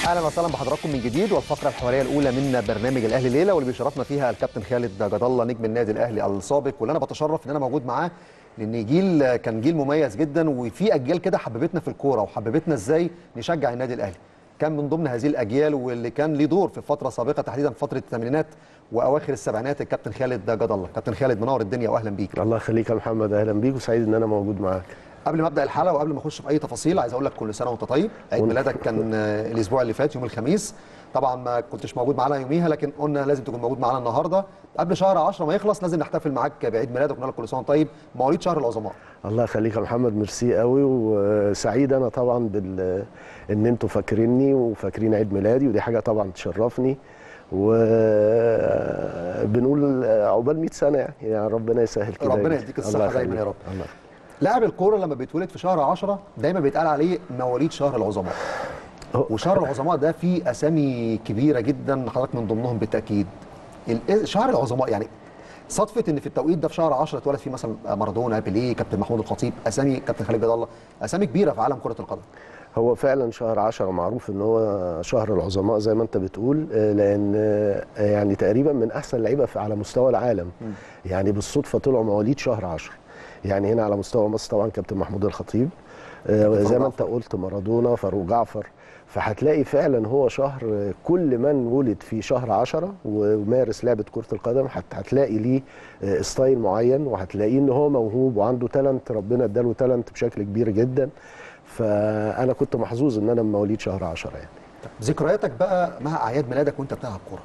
اهلا وسهلا بحضراتكم من جديد والفقره الحواريه الاولى من برنامج الاهلي ليله واللي بيشرفنا فيها الكابتن خالد جد الله نجم النادي الاهلي السابق واللي انا بتشرف ان انا موجود معاه لان جيل كان جيل مميز جدا وفي اجيال كده حببتنا في الكوره وحببتنا ازاي نشجع النادي الاهلي كان من ضمن هذه الاجيال واللي كان ليه دور في فتره سابقه تحديدا في فتره الثمانينات واواخر السبعينات الكابتن خالد جد الله كابتن خالد منور الدنيا واهلا بيك الله يخليك يا محمد اهلا بيك وسعيد ان انا موجود معاك قبل ما ابدا الحلقه وقبل ما اخش في اي تفاصيل عايز اقول لك كل سنه وانت طيب عيد وانت- ميلادك كان آه، الاسبوع اللي فات يوم الخميس طبعا ما كنتش موجود معانا يوميها لكن قلنا لازم تكون موجود معانا النهارده قبل شهر 10 ما يخلص لازم نحتفل معاك بعيد ميلادك ونقول لك كل سنه وانت طيب مواليد شهر العظماء الله يخليك يا محمد ميرسي قوي وسعيد انا طبعا بال ان انتوا فاكريني وفاكرين عيد ميلادي ودي حاجه طبعا تشرفني وبنقول عقبال 100 سنه يعني, يعني ربنا يسهل كده ربنا يديك الصحة الله دايما يا يخليك. رب. الله لاعب الكوره لما بيتولد في شهر 10 دايما بيتقال عليه مواليد شهر العظماء هو- وشهر العظماء ده فيه اسامي كبيره جدا حضرتك من ضمنهم بالتاكيد ال- شهر العظماء يعني صدفه ان في التوقيت ده في شهر 10 اتولد فيه مثلا مارادونا بيليه كابتن محمود الخطيب اسامي كابتن خالد جد الله اسامي كبيره في عالم كره القدم هو فعلا شهر 10 معروف ان هو شهر العظماء زي ما انت بتقول آه، لان آه، يعني تقريبا من احسن لعيبه في- على مستوى العالم يعني بالصدفه طلعوا مواليد شهر 10 يعني هنا على مستوى مصر طبعا كابتن محمود الخطيب آه، كابتن زي ما جعفر. انت قلت مارادونا فاروق جعفر فهتلاقي فعلا هو شهر آه، كل من ولد في شهر 10 ومارس لعبه كره القدم هت- هتلاقي ليه آه، ستايل معين وهتلاقيه ان هو موهوب وعنده تالنت ربنا اداله تالنت بشكل كبير جدا فانا كنت محظوظ ان انا من مواليد شهر 10 يعني ذكرياتك بقى مع اعياد ميلادك وانت بتلعب كوره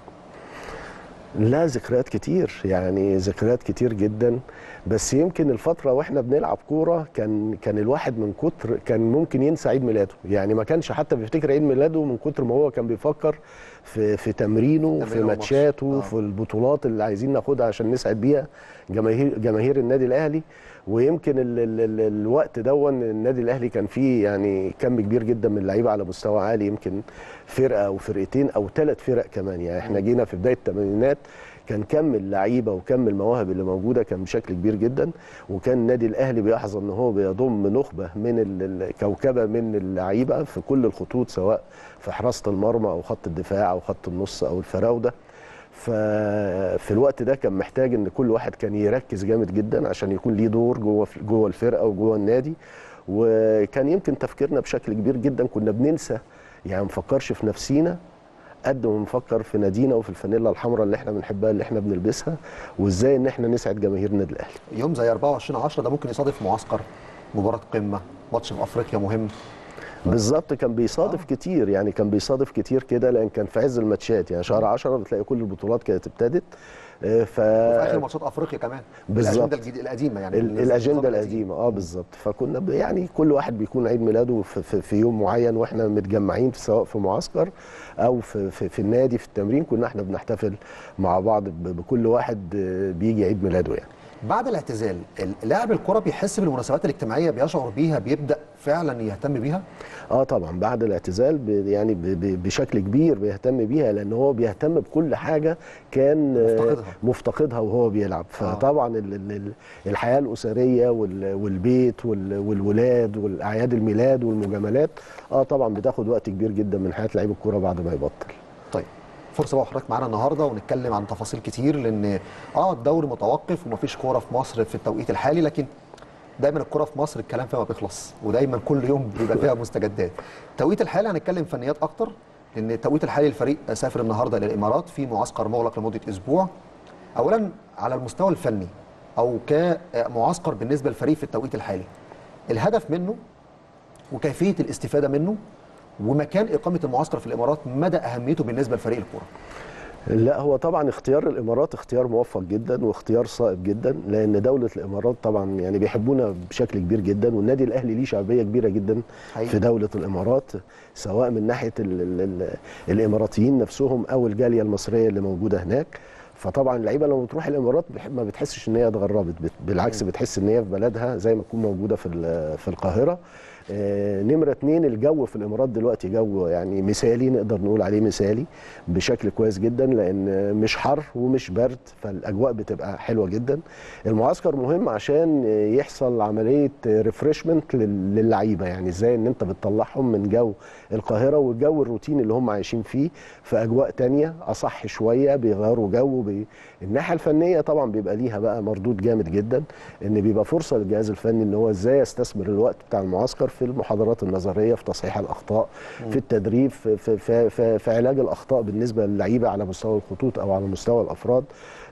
لا ذكريات كتير يعني ذكريات كتير جدا بس يمكن الفترة واحنا بنلعب كورة كان كان الواحد من كتر كان ممكن ينسى عيد ميلاده يعني ما كانش حتى بيفتكر عيد ميلاده من كتر ما هو كان بيفكر في في تمرينه في تمرينه ماتشاته وماتش. آه. في البطولات اللي عايزين ناخدها عشان نسعد بيها جماهير جماهير النادي الاهلي ويمكن ال ال ال الوقت دون النادي الاهلي كان فيه يعني كم كبير جدا من اللعيبه على مستوى عالي يمكن فرقه او فرقتين او ثلاث فرق كمان يعني احنا جينا في بدايه الثمانينات كان كم اللعيبه وكم المواهب اللي موجوده كان بشكل كبير جدا وكان النادي الاهلي بيحظى ان هو بيضم نخبه من ال- الكوكبه من اللعيبه في كل الخطوط سواء في حراسه المرمى او خط الدفاع او خط النص او الفراوده ففي الوقت ده كان محتاج ان كل واحد كان يركز جامد جدا عشان يكون ليه دور جوه جوه الفرقه وجوه النادي وكان يمكن تفكيرنا بشكل كبير جدا كنا بننسى يعني ما نفكرش في نفسينا قد ما بنفكر في نادينا وفي الفانيلا الحمراء اللي احنا بنحبها اللي احنا بنلبسها وازاي ان احنا نسعد جماهير النادي الاهلي يوم زي 24 10 ده ممكن يصادف معسكر مباراه قمه ماتش في افريقيا مهم بالظبط كان بيصادف كتير يعني كان بيصادف كتير كده لان كان في عز الماتشات يعني شهر 10 بتلاقي كل البطولات كانت ابتدت آه، ف وفي اخر ماتشات افريقيا كمان بالظبط. الاجنده الجديد القديمه يعني ال- النظام الاجنده القديم. القديمه اه بالظبط فكنا ب- يعني كل واحد بيكون عيد ميلاده في, في, في يوم معين واحنا متجمعين في سواء في معسكر او في, في, في النادي في التمرين كنا احنا بنحتفل مع بعض ب- بكل واحد آه، بيجي عيد ميلاده يعني بعد الاعتزال لاعب الكره بيحس بالمناسبات الاجتماعيه بيشعر بيها بيبدا فعلا يهتم بيها اه طبعا بعد الاعتزال ب- يعني ب- ب- بشكل كبير بيهتم بيها لان هو بيهتم بكل حاجه كان آه، مفتقدها. مفتقدها وهو بيلعب فطبعا ال- ال- ال- الحياه الاسريه وال- والبيت وال- والولاد والاعياد الميلاد والمجاملات اه طبعا بتاخد وقت كبير جدا من حياه لعيب الكوره بعد ما يبطل طيب فرصه بقى حضرتك معانا النهارده ونتكلم عن تفاصيل كتير لان اه الدوري متوقف ومفيش كوره في مصر في التوقيت الحالي لكن دايما الكوره في مصر الكلام فيها ما بيخلص ودايما كل يوم بيبقى فيها مستجدات التوقيت الحالي هنتكلم فنيات اكتر لان التوقيت الحالي الفريق سافر النهارده الى الامارات في معسكر مغلق لمده اسبوع اولا على المستوى الفني او كمعسكر بالنسبه للفريق في التوقيت الحالي الهدف منه وكيفيه الاستفاده منه ومكان اقامه المعسكر في الامارات مدى اهميته بالنسبه لفريق الكوره لا هو طبعا اختيار الامارات اختيار موفق جدا واختيار صائب جدا لان دوله الامارات طبعا يعني بيحبونا بشكل كبير جدا والنادي الاهلي ليه شعبيه كبيره جدا حقيقي. في دوله الامارات سواء من ناحيه ال ال ال الاماراتيين نفسهم او الجاليه المصريه اللي موجوده هناك فطبعا اللعيبه لما بتروح الامارات بح- ما بتحسش ان هي اتغربت بت- بالعكس بتحس ان هي في بلدها زي ما تكون موجوده في ال- في القاهره آه، نمره اتنين الجو في الامارات دلوقتي جو يعني مثالي نقدر نقول عليه مثالي بشكل كويس جدا لان مش حر ومش برد فالاجواء بتبقى حلوه جدا المعسكر مهم عشان يحصل عمليه ريفرشمنت للعيبه يعني ازاي ان انت بتطلعهم من جو القاهره والجو الروتيني اللي هم عايشين فيه في اجواء تانية اصح شويه بيغيروا جو بي... الناحيه الفنيه طبعا بيبقى ليها بقى مردود جامد جدا ان بيبقى فرصه للجهاز الفني ان هو ازاي يستثمر الوقت بتاع المعسكر في المحاضرات النظريه في تصحيح الاخطاء في التدريب في, في, في, في, في علاج الاخطاء بالنسبه للعيبه على مستوى الخطوط او على مستوى الافراد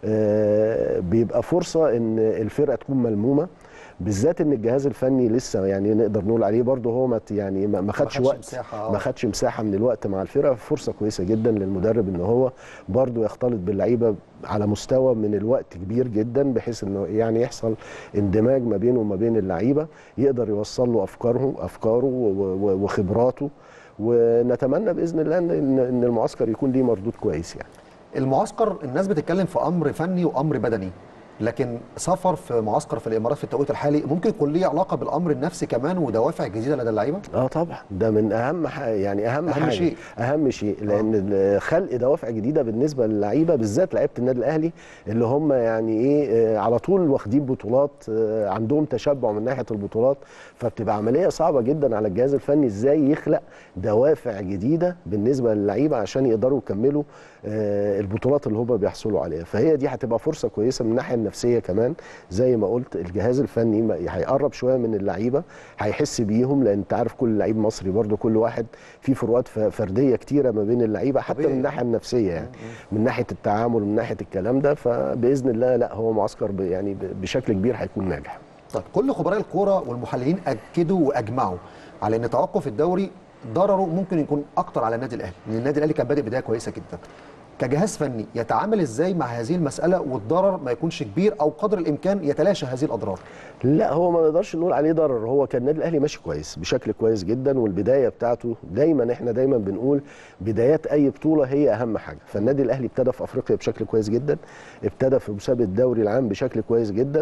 آه، بيبقى فرصه ان الفرقه تكون ملمومه بالذات ان الجهاز الفني لسه يعني نقدر نقول عليه برضه هو ما يعني ما ما خدش خدش وقت مساحة، آه. ما خدش مساحه من الوقت مع الفرقه فرصه كويسه جدا للمدرب ان هو برضه يختلط باللعيبه على مستوى من الوقت كبير جدا بحيث انه يعني يحصل اندماج ما بينه وما بين اللعيبه يقدر يوصل له افكاره افكاره و- و- وخبراته ونتمنى باذن الله ان إن- ان المعسكر يكون ليه مردود كويس يعني المعسكر الناس بتتكلم في امر فني وامر بدني لكن سفر في معسكر في الامارات في التوقيت الحالي ممكن يكون ليه علاقه بالامر النفسي كمان ودوافع جديده لدى اللعيبه اه طبعا ده من اهم حاجة يعني اهم, أهم حاجه شيء. اهم شيء لان خلق دوافع جديده بالنسبه للعيبه بالذات لعيبه النادي الاهلي اللي هم يعني ايه آه، على طول واخدين بطولات آه، عندهم تشبع من ناحيه البطولات فبتبقى عمليه صعبه جدا على الجهاز الفني ازاي يخلق دوافع جديده بالنسبه للعيبه عشان يقدروا يكملوا آه، البطولات اللي هم بيحصلوا عليها فهي دي هتبقى فرصه كويسه من الناحيه النفسيه كمان زي ما قلت الجهاز الفني ما- هيقرب شويه من اللعيبه هيحس بيهم لان انت عارف كل لعيب مصري برضو كل واحد في فروقات ف- فرديه كتيره ما بين اللعيبه حتى طبيعي. من الناحيه النفسيه يعني من ناحيه التعامل ومن ناحيه الكلام ده فباذن الله لا هو معسكر ب- يعني ب- بشكل كبير هيكون ناجح طيب كل خبراء الكوره والمحللين اكدوا واجمعوا على ان توقف الدوري ضرره ممكن يكون اكتر على النادي الاهلي لان النادي الاهلي كان بادئ بدايه كويسه جدا كجهاز فني يتعامل ازاي مع هذه المساله والضرر ما يكونش كبير او قدر الامكان يتلاشى هذه الاضرار لا هو ما نقدرش نقول عليه ضرر هو كان النادي الاهلي ماشي كويس بشكل كويس جدا والبدايه بتاعته دايما احنا دايما بنقول بدايات اي بطوله هي اهم حاجه فالنادي الاهلي ابتدى في افريقيا بشكل كويس جدا ابتدى في مسابقه الدوري العام بشكل كويس جدا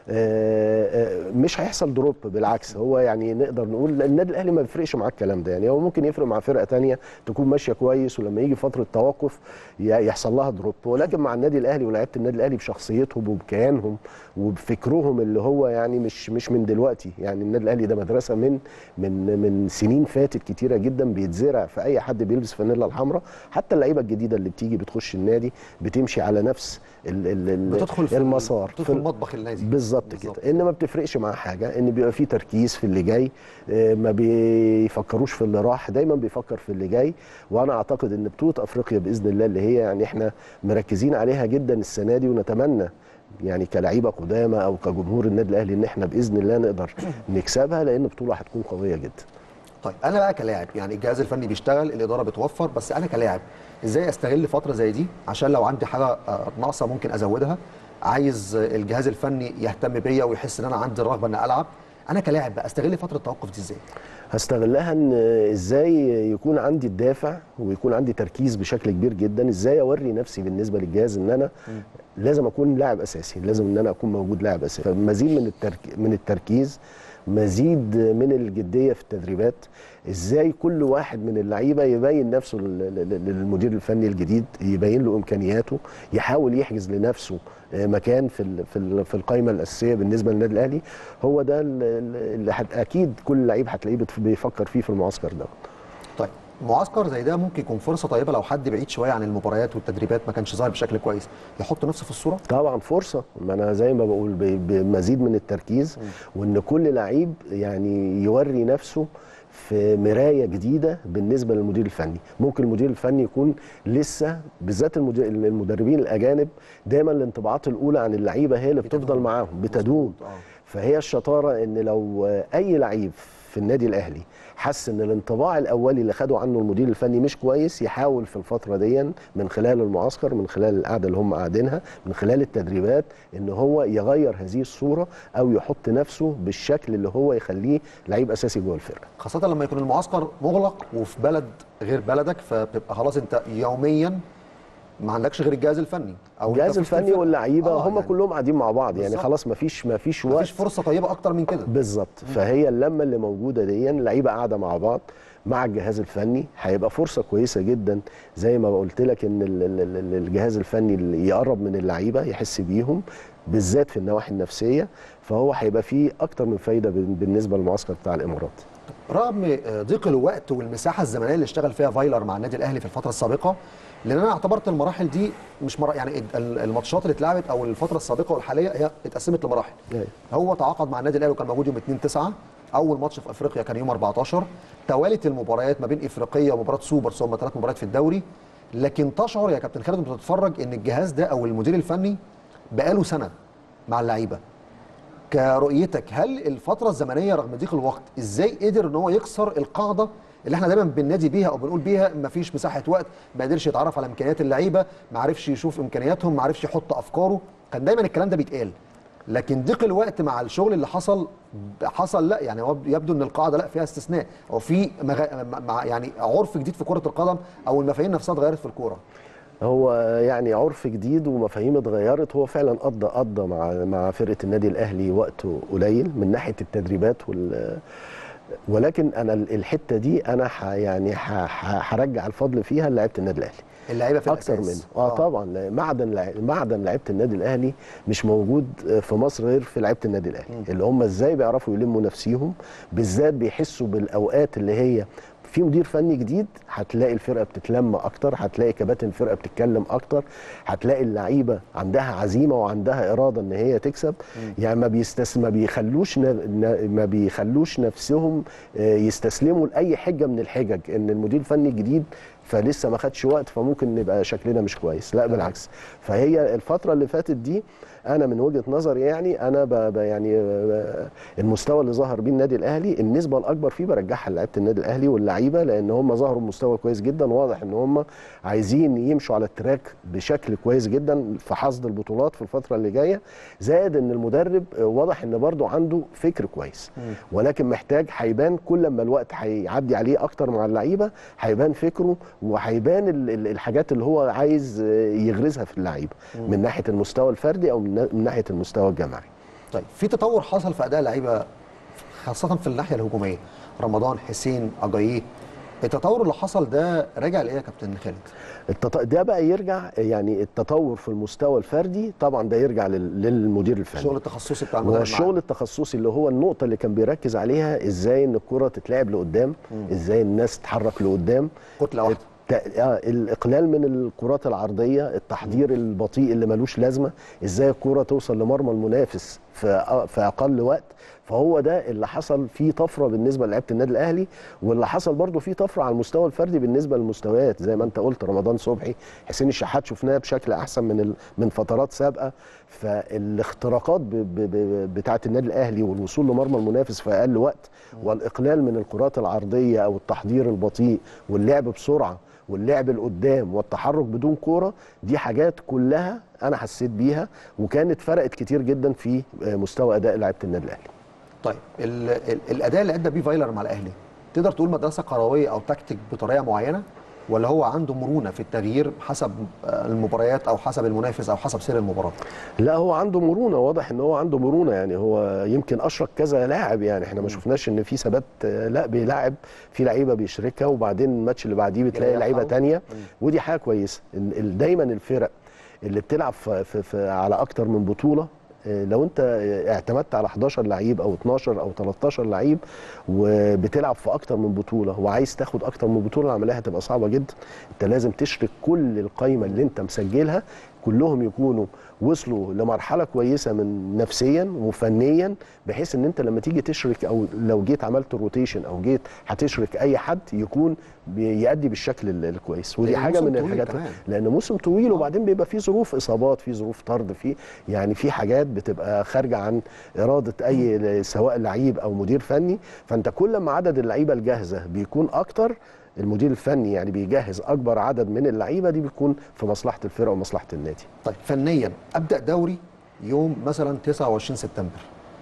آه، آه، مش هيحصل دروب بالعكس هو يعني نقدر نقول النادي الاهلي ما بيفرقش معاه الكلام ده يعني هو ممكن يفرق مع فرقه تانية تكون ماشيه كويس ولما يجي فتره توقف ي- يحصل لها دروب ولكن مع النادي الاهلي ولاعيبه النادي الاهلي بشخصيتهم وبكيانهم وبفكرهم اللي هو يعني مش مش من دلوقتي يعني النادي الاهلي ده مدرسه من من من سنين فاتت كتيره جدا بيتزرع في اي حد بيلبس فانيلا الحمراء حتى اللعيبه الجديده اللي بتيجي بتخش النادي بتمشي على نفس ال ال ال بتدخل في المسار بتدخل في ال- مطبخ النادي بالظبط كده ان ما بتفرقش معاه حاجه ان بيبقى فيه تركيز في اللي جاي آه، ما بيفكروش في اللي راح دايما بيفكر في اللي جاي وانا اعتقد ان بطوله افريقيا باذن الله اللي هي يعني احنا مركزين عليها جدا السنه دي ونتمنى يعني كلعيبه قدامى او كجمهور النادي الاهلي ان احنا باذن الله نقدر نكسبها لان بطوله هتكون قويه جدا طيب انا بقى كلاعب يعني الجهاز الفني بيشتغل الاداره بتوفر بس انا كلاعب ازاي استغل فتره زي دي عشان لو عندي حاجه آه، ناقصه ممكن ازودها عايز آه، الجهاز الفني يهتم بيا ويحس ان انا عندي الرغبه ان العب انا كلاعب بقى استغل فتره التوقف دي ازاي هستغلها ان ازاي يكون عندي الدافع ويكون عندي تركيز بشكل كبير جدا ازاي اوري نفسي بالنسبه للجهاز ان انا لازم اكون لاعب اساسي لازم ان انا اكون موجود لاعب اساسي فمزيد من الترك من التركيز مزيد من الجديه في التدريبات ازاي كل واحد من اللعيبه يبين نفسه لل- لل- للمدير الفني الجديد يبين له امكانياته يحاول يحجز لنفسه آه، مكان في ال- في ال- في القائمه الاساسيه بالنسبه للنادي الاهلي هو ده ال- ال- اللي هت- اكيد كل لعيب هتلاقيه بت- بيفكر فيه في المعسكر ده طيب معسكر زي ده ممكن يكون فرصه طيبه لو حد بعيد شويه عن المباريات والتدريبات ما كانش ظاهر بشكل كويس يحط نفسه في الصوره طبعا فرصه ما انا زي ما بقول ب- بمزيد من التركيز وان كل لعيب يعني يوري نفسه في مرايه جديده بالنسبه للمدير الفني ممكن المدير الفني يكون لسه بالذات المدير- المدربين الاجانب دايما الانطباعات الاولى عن اللعيبه هي اللي بتفضل بتدوم. معاهم بتدوم مظبوط، آه. فهي الشطاره ان لو اي لعيب في النادي الاهلي حس ان الانطباع الاولي اللي خده عنه المدير الفني مش كويس يحاول في الفتره دي من خلال المعسكر من خلال القعده اللي هم قاعدينها من خلال التدريبات ان هو يغير هذه الصوره او يحط نفسه بالشكل اللي هو يخليه لعيب اساسي جوه الفرقه خاصه لما يكون المعسكر مغلق وفي بلد غير بلدك فبتبقى خلاص انت يوميا ما عندكش غير الجهاز الفني او الجهاز أنت في الفني الفرقة. واللعيبه آه، هم يعني كلهم قاعدين مع بعض يعني بالظبط. خلاص ما فيش ما فيش وقت مفيش فرصه طيبه اكتر من كده بالظبط فهي اللمه اللي موجوده دي اللعيبه قاعده مع بعض مع الجهاز الفني هيبقى فرصه كويسه جدا زي ما قلت لك ان ال- ال- ال- الجهاز الفني اللي يقرب من اللعيبه يحس بيهم بالذات في النواحي النفسيه فهو هيبقى فيه اكتر من فايده بال- بالنسبه للمعسكر بتاع الامارات رغم ضيق الوقت والمساحه الزمنيه اللي اشتغل فيها فايلر مع النادي الاهلي في الفتره السابقه لان انا اعتبرت المراحل دي مش مر... يعني ال- الماتشات اللي اتلعبت او الفتره السابقه والحاليه هي اتقسمت لمراحل أيوة. هو تعاقد مع النادي الاهلي وكان موجود يوم 2 9 اول ماتش في افريقيا كان يوم 14 توالت المباريات ما بين افريقيا ومباراه سوبر ثم ثلاث مباريات في الدوري لكن تشعر يا كابتن خالد وانت بتتفرج ان الجهاز ده او المدير الفني بقاله سنه مع اللعيبه كرؤيتك هل الفتره الزمنيه رغم ضيق الوقت ازاي قدر ان هو يكسر القاعده اللي احنا دايما بننادي بيها او بنقول بيها مفيش مساحه وقت ما قدرش يتعرف على امكانيات اللعيبه ما عرفش يشوف امكانياتهم ما عرفش يحط افكاره كان دايما الكلام ده بيتقال لكن ضيق الوقت مع الشغل اللي حصل حصل لا يعني هو يبدو ان القاعده لا فيها استثناء او في مغ... مع يعني عرف جديد في كره القدم او المفاهيم نفسها اتغيرت في الكوره هو يعني عرف جديد ومفاهيم اتغيرت هو فعلا قضى قضى مع مع فرقه النادي الاهلي وقت قليل من ناحيه التدريبات وال ولكن انا الحته دي انا ح يعني ح- ح- هرجع الفضل فيها لعيبه النادي الاهلي اللعيبه في اكتر الأساس. منه اه طبعا لا- معدن لع- معدن لعيبه النادي الاهلي مش موجود في مصر غير في لعيبه النادي الاهلي اللي هم ازاي بيعرفوا يلموا نفسيهم بالذات بيحسوا بالاوقات اللي هي في مدير فني جديد هتلاقي الفرقه بتتلم اكتر هتلاقي كباتن الفرقه بتتكلم اكتر هتلاقي اللعيبه عندها عزيمه وعندها اراده ان هي تكسب يعني ما بيستس ما بيخلوش ن... ن- ما بيخلوش نفسهم آه، يستسلموا لاي حجه من الحجج ان المدير الفني الجديد فلسه ما خدش وقت فممكن نبقى شكلنا مش كويس لا بالعكس فهي الفتره اللي فاتت دي انا من وجهه نظري يعني انا ب ب يعني ب المستوى اللي ظهر بيه النادي الاهلي النسبه الاكبر فيه برجعها لعيبه النادي الاهلي واللعيبه لان هم ظهروا بمستوى كويس جدا واضح ان هم عايزين يمشوا على التراك بشكل كويس جدا في حصد البطولات في الفتره اللي جايه زائد ان المدرب واضح ان برضه عنده فكر كويس ولكن محتاج هيبان كل ما الوقت هيعدي عليه اكتر مع اللعيبه هيبان فكره وهيبان ال- ال- الحاجات اللي هو عايز يغرزها في اللعيبه من ناحيه المستوى الفردي او من من ناحيه المستوى الجماعي طيب في تطور حصل في اداء اللعيبه خاصه في الناحيه الهجوميه رمضان حسين اجاييه التطور اللي حصل ده راجع لايه يا كابتن خالد؟ التط... ده بقى يرجع يعني التطور في المستوى الفردي طبعا ده يرجع لل... للمدير الفني الشغل التخصصي بتاع هو المدرب الشغل التخصصي اللي هو النقطة اللي كان بيركز عليها ازاي ان الكرة تتلعب لقدام ازاي الناس تتحرك لقدام معاه. كتله واحده الت- آه، الاقلال من الكرات العرضيه التحضير البطيء اللي ملوش لازمه ازاي الكره توصل لمرمى المنافس في أ- في اقل وقت فهو ده اللي حصل فيه طفره بالنسبه لعيبه النادي الاهلي واللي حصل برضه فيه طفره على المستوى الفردي بالنسبه للمستويات زي ما انت قلت رمضان صبحي حسين الشحات شفناه بشكل احسن من ال... من فترات سابقه فالاختراقات ب... ب... ب... بتاعه النادي الاهلي والوصول لمرمى المنافس في اقل وقت والاقلال من الكرات العرضيه او التحضير البطيء واللعب بسرعه واللعب لقدام والتحرك بدون كوره دي حاجات كلها انا حسيت بيها وكانت فرقت كتير جدا في مستوى اداء لعيبه النادي الاهلي طيب ال ال الاداء اللي ادى بيه فايلر مع الاهلي تقدر تقول مدرسه كرويه او تكتيك بطريقه معينه ولا هو عنده مرونه في التغيير حسب آه، المباريات او حسب المنافس او حسب سير المباراه لا هو عنده مرونه واضح ان هو عنده مرونه يعني هو يمكن اشرك كذا لاعب يعني احنا ما شفناش ان في ثبات آه، لا بيلاعب في لعيبه بيشركها وبعدين الماتش اللي بعديه بتلاقي يريحها. لعيبه تانية ودي حاجه كويسه إن ال- دايما الفرق اللي بتلعب في في في على اكتر من بطوله آه، لو انت آه، اعتمدت على 11 لعيب او 12 او 13 لعيب وبتلعب في اكتر من بطوله وعايز تاخد اكتر من بطوله العمليه هتبقى صعبه جدا انت لازم تشرك كل القايمه اللي انت مسجلها كلهم يكونوا وصلوا لمرحله كويسه من نفسيا وفنيا بحيث ان انت لما تيجي تشرك او لو جيت عملت روتيشن او جيت هتشرك اي حد يكون بيأدي بالشكل ال- الكويس ودي لأن حاجه موسم من طويل الحاجات كمان. لان موسم طويل وبعدين بيبقى فيه ظروف اصابات فيه ظروف طرد فيه يعني في حاجات بتبقى خارجه عن اراده اي سواء لعيب او مدير فني فانت كل ما عدد اللعيبه الجاهزه بيكون اكتر المدير الفني يعني بيجهز اكبر عدد من اللعيبه دي بيكون في مصلحه الفرقه ومصلحه النادي طيب فنيا ابدا دوري يوم مثلا 29 سبتمبر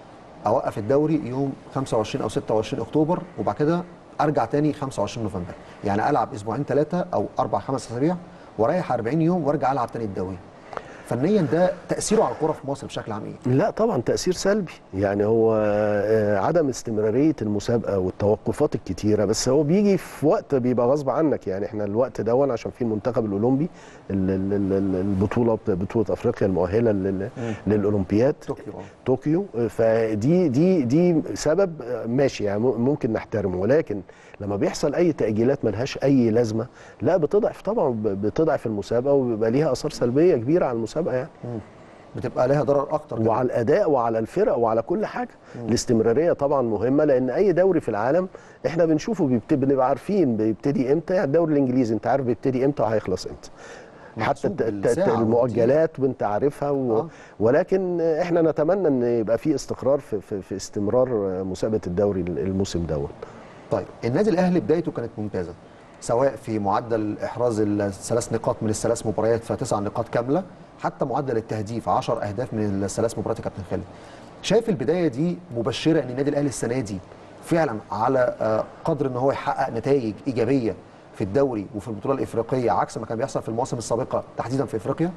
اوقف الدوري يوم 25 او 26 اكتوبر وبعد كده ارجع تاني 25 نوفمبر يعني العب اسبوعين ثلاثه او اربع خمس اسابيع واريح 40 يوم وارجع العب تاني الدوري فنيا ده تاثيره على الكوره في مصر بشكل عام ايه؟ لا طبعا تأثير سلبي يعني هو آه، عدم استمرارية المسابقة والتوقفات الكتيرة بس هو بيجي في وقت بيبقى غصب عنك يعني احنا الوقت دون عشان في المنتخب الأولمبي ال- ال- ال- ال- البطولة بطولة أفريقيا المؤهلة لل- للأولمبياد طوكيو اه طوكيو فدي دي دي سبب آه، ماشي يعني مم- ممكن نحترمه ولكن لما بيحصل اي تاجيلات ملهاش اي لازمه لا بتضعف طبعا ب- بتضعف المسابقه وبيبقى ليها اثار سلبيه كبيره على المسابقه يعني بتبقى لها ضرر اكتر كمان. وعلى الاداء وعلى الفرق وعلى كل حاجه الاستمراريه طبعا مهمه لان اي دوري في العالم احنا بنشوفه بيبت- بنبقى عارفين بيبتدي امتى يعني الدوري الانجليزي انت عارف بيبتدي امتى وهيخلص امتى حتى محسوب الت- الت- بالساعة المؤجلات وانت عارفها و... آه. ولكن احنا نتمنى ان يبقى في استقرار في, في, في استمرار مسابقه الدوري الموسم دوت طيب النادي الاهلي بدايته كانت ممتازه سواء في معدل احراز الثلاث نقاط من الثلاث مباريات فتسع نقاط كامله حتى معدل التهديف 10 اهداف من الثلاث مباريات يا كابتن خالد شايف البدايه دي مبشره ان النادي الاهلي السنه دي فعلا على آه، قدر ان هو يحقق نتائج ايجابيه في الدوري وفي البطوله الافريقيه عكس ما كان بيحصل في المواسم السابقه تحديدا في افريقيا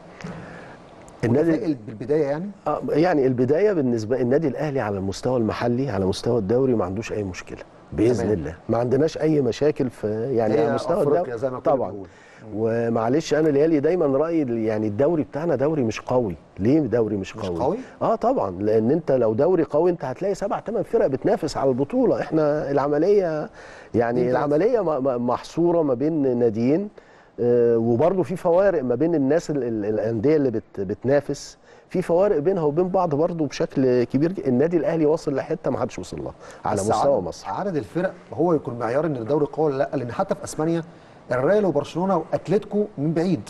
النادي متفائل بالبدايه يعني آه، يعني البدايه بالنسبه النادي الاهلي على المستوى المحلي على مستوى الدوري ما عندوش اي مشكله باذن تمام. الله ما عندناش اي مشاكل في يعني هي على مستوى أفريقيا الدوري زي ما كنا طبعا بنقول. ومعلش انا ليالي دايما رايي يعني الدوري بتاعنا دوري مش قوي ليه دوري مش مش قوي قوي؟ اه طبعا لان انت لو دوري قوي انت هتلاقي سبع ثمان فرق بتنافس على البطوله احنا العمليه يعني اتنين تلاتة. العمليه م- م- محصوره ما بين ناديين آه، وبرضه في فوارق ما بين الناس ال- ال- الانديه اللي بت بتنافس في فوارق بينها وبين بعض برضه بشكل كبير ج- النادي الاهلي واصل لحته ما حدش وصل لها على بس مستوى عدد مصر عدد الفرق هو يكون معيار ان الدوري قوي ولا لا لان حتى في اسبانيا الريال وبرشلونه واتلتيكو من بعيد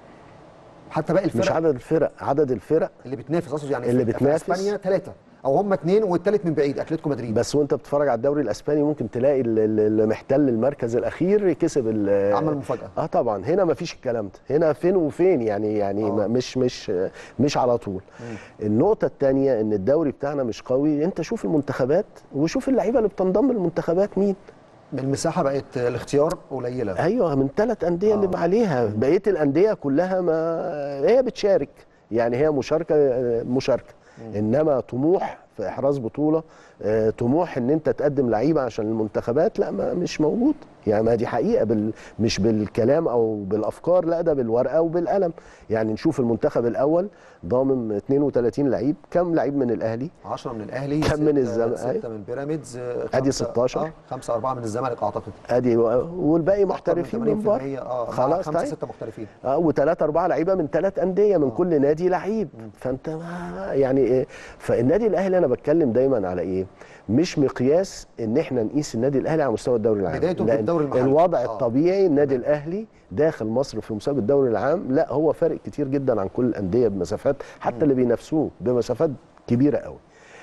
حتى باقي الفرق مش عدد الفرق عدد الفرق اللي بتنافس اقصد يعني اللي في- بتنافس. في اسبانيا ثلاثه او هم اثنين والثالث من بعيد اتلتيكو مدريد بس وانت بتتفرج على الدوري الاسباني ممكن تلاقي ال- ال- اللي محتل المركز الاخير كسب ال- عمل مفاجاه اه طبعا هنا ما فيش الكلام ده هنا فين وفين يعني يعني آه. ما مش مش مش على طول النقطه الثانيه ان الدوري بتاعنا مش قوي انت شوف المنتخبات وشوف اللعيبه اللي بتنضم للمنتخبات مين المساحه بقت الاختيار قليله ايوه من ثلاث انديه اللي آه. عليها بقيه الانديه كلها ما هي بتشارك يعني هي مشاركه مشاركه انما طموح في احراز بطوله آه، طموح ان انت تقدم لعيبه عشان المنتخبات لا ما مش موجود يعني ما دي حقيقه بال مش بالكلام او بالافكار لا ده بالورقه وبالقلم يعني نشوف المنتخب الاول ضامن 32 لعيب كم لعيب من الاهلي 10 من الاهلي كم من ستة- الزمالك؟ سته أيوة. من بيراميدز آه، أدي خمسة- 16. اه 5 4 من الزمالك اعتقد ادي والباقي أكتر محترفين من 80% بره اه خلاص 5 طيب 6 محترفين اه وثلاثة أربعة لعيبة من ثلاث أندية من كل نادي لعيب فأنت ما يعني إيه فالنادي الأهلي أنا بتكلم دايما على إيه؟ مش مقياس إن إحنا نقيس النادي الأهلي على مستوى الدوري العام بدايته في لأن الدوري المحلي. الوضع آه. الطبيعي النادي الأهلي داخل مصر في مسابقة الدوري العام لا هو فارق كتير جدا عن كل الأندية بمسافات حتى اللي بينافسوه بمسافات كبيرة قوي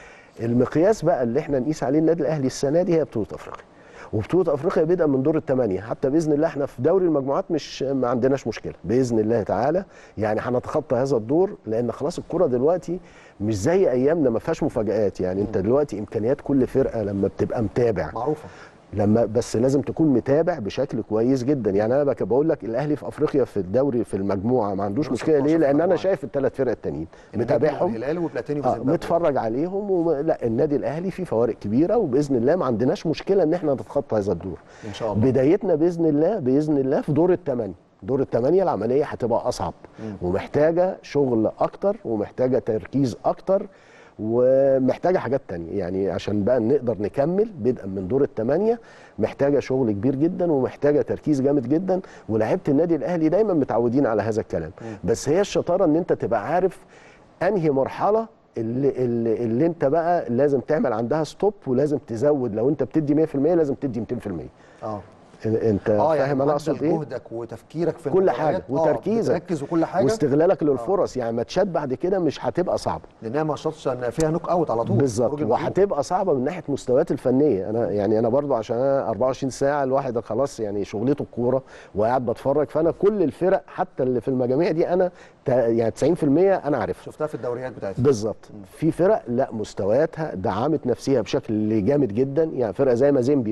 المقياس بقى اللي احنا نقيس عليه النادي الاهلي السنه دي هي بطوله افريقيا وبطوله افريقيا بدءا من دور الثمانيه حتى باذن الله احنا في دوري المجموعات مش ما عندناش مشكله باذن الله تعالى يعني هنتخطى هذا الدور لان خلاص الكره دلوقتي مش زي ايامنا ما فيهاش مفاجات يعني انت دلوقتي امكانيات كل فرقه لما بتبقى متابع معروفه لما بس لازم تكون متابع بشكل كويس جدا يعني انا بك- بقول لك الاهلي في افريقيا في الدوري في المجموعه ما عندوش دول مشكله 16 ليه في لان انا المجموعة. شايف الثلاث فرق التانيين النجم متابعهم والهلال وبلاتيني آه وزيمبابوي متفرج عليهم وم... لا النادي الاهلي فيه فوارق كبيره وباذن الله ما عندناش مشكله ان احنا نتخطى هذا الدور ان شاء الله بدايتنا باذن الله باذن الله في دور الثمانيه دور الثمانيه العمليه هتبقى اصعب ومحتاجه شغل اكتر ومحتاجه تركيز اكتر ومحتاجه حاجات تانية يعني عشان بقى نقدر نكمل بدءا من دور الثمانيه محتاجه شغل كبير جدا ومحتاجه تركيز جامد جدا ولاعيبه النادي الاهلي دايما متعودين على هذا الكلام بس هي الشطاره ان انت تبقى عارف انهي مرحله اللي, اللي, اللي انت بقى لازم تعمل عندها ستوب ولازم تزود لو انت بتدي 100% لازم تدي 200% اه انت اه يعني فاهم انا اقصد معدل ايه جهدك وتفكيرك في كل المباريات، حاجه آه، وتركيزك بتركز وكل حاجه واستغلالك للفرص يعني ماتشات بعد كده مش هتبقى صعبه لانها ماتشات إن فيها نوك اوت على طول بالظبط خروج المغلوب. وهتبقى صعبه من ناحيه مستويات الفنيه انا يعني انا برضو عشان انا 24 ساعه الواحد خلاص يعني شغلته الكوره وقاعد بتفرج فانا كل الفرق حتى اللي في المجاميع دي انا تا- يعني 90% انا عارفها شفتها في الدوريات بتاعتها بالظبط في فرق لا مستوياتها دعمت نفسها بشكل جامد جدا يعني فرقه زي مازيمبي مثلا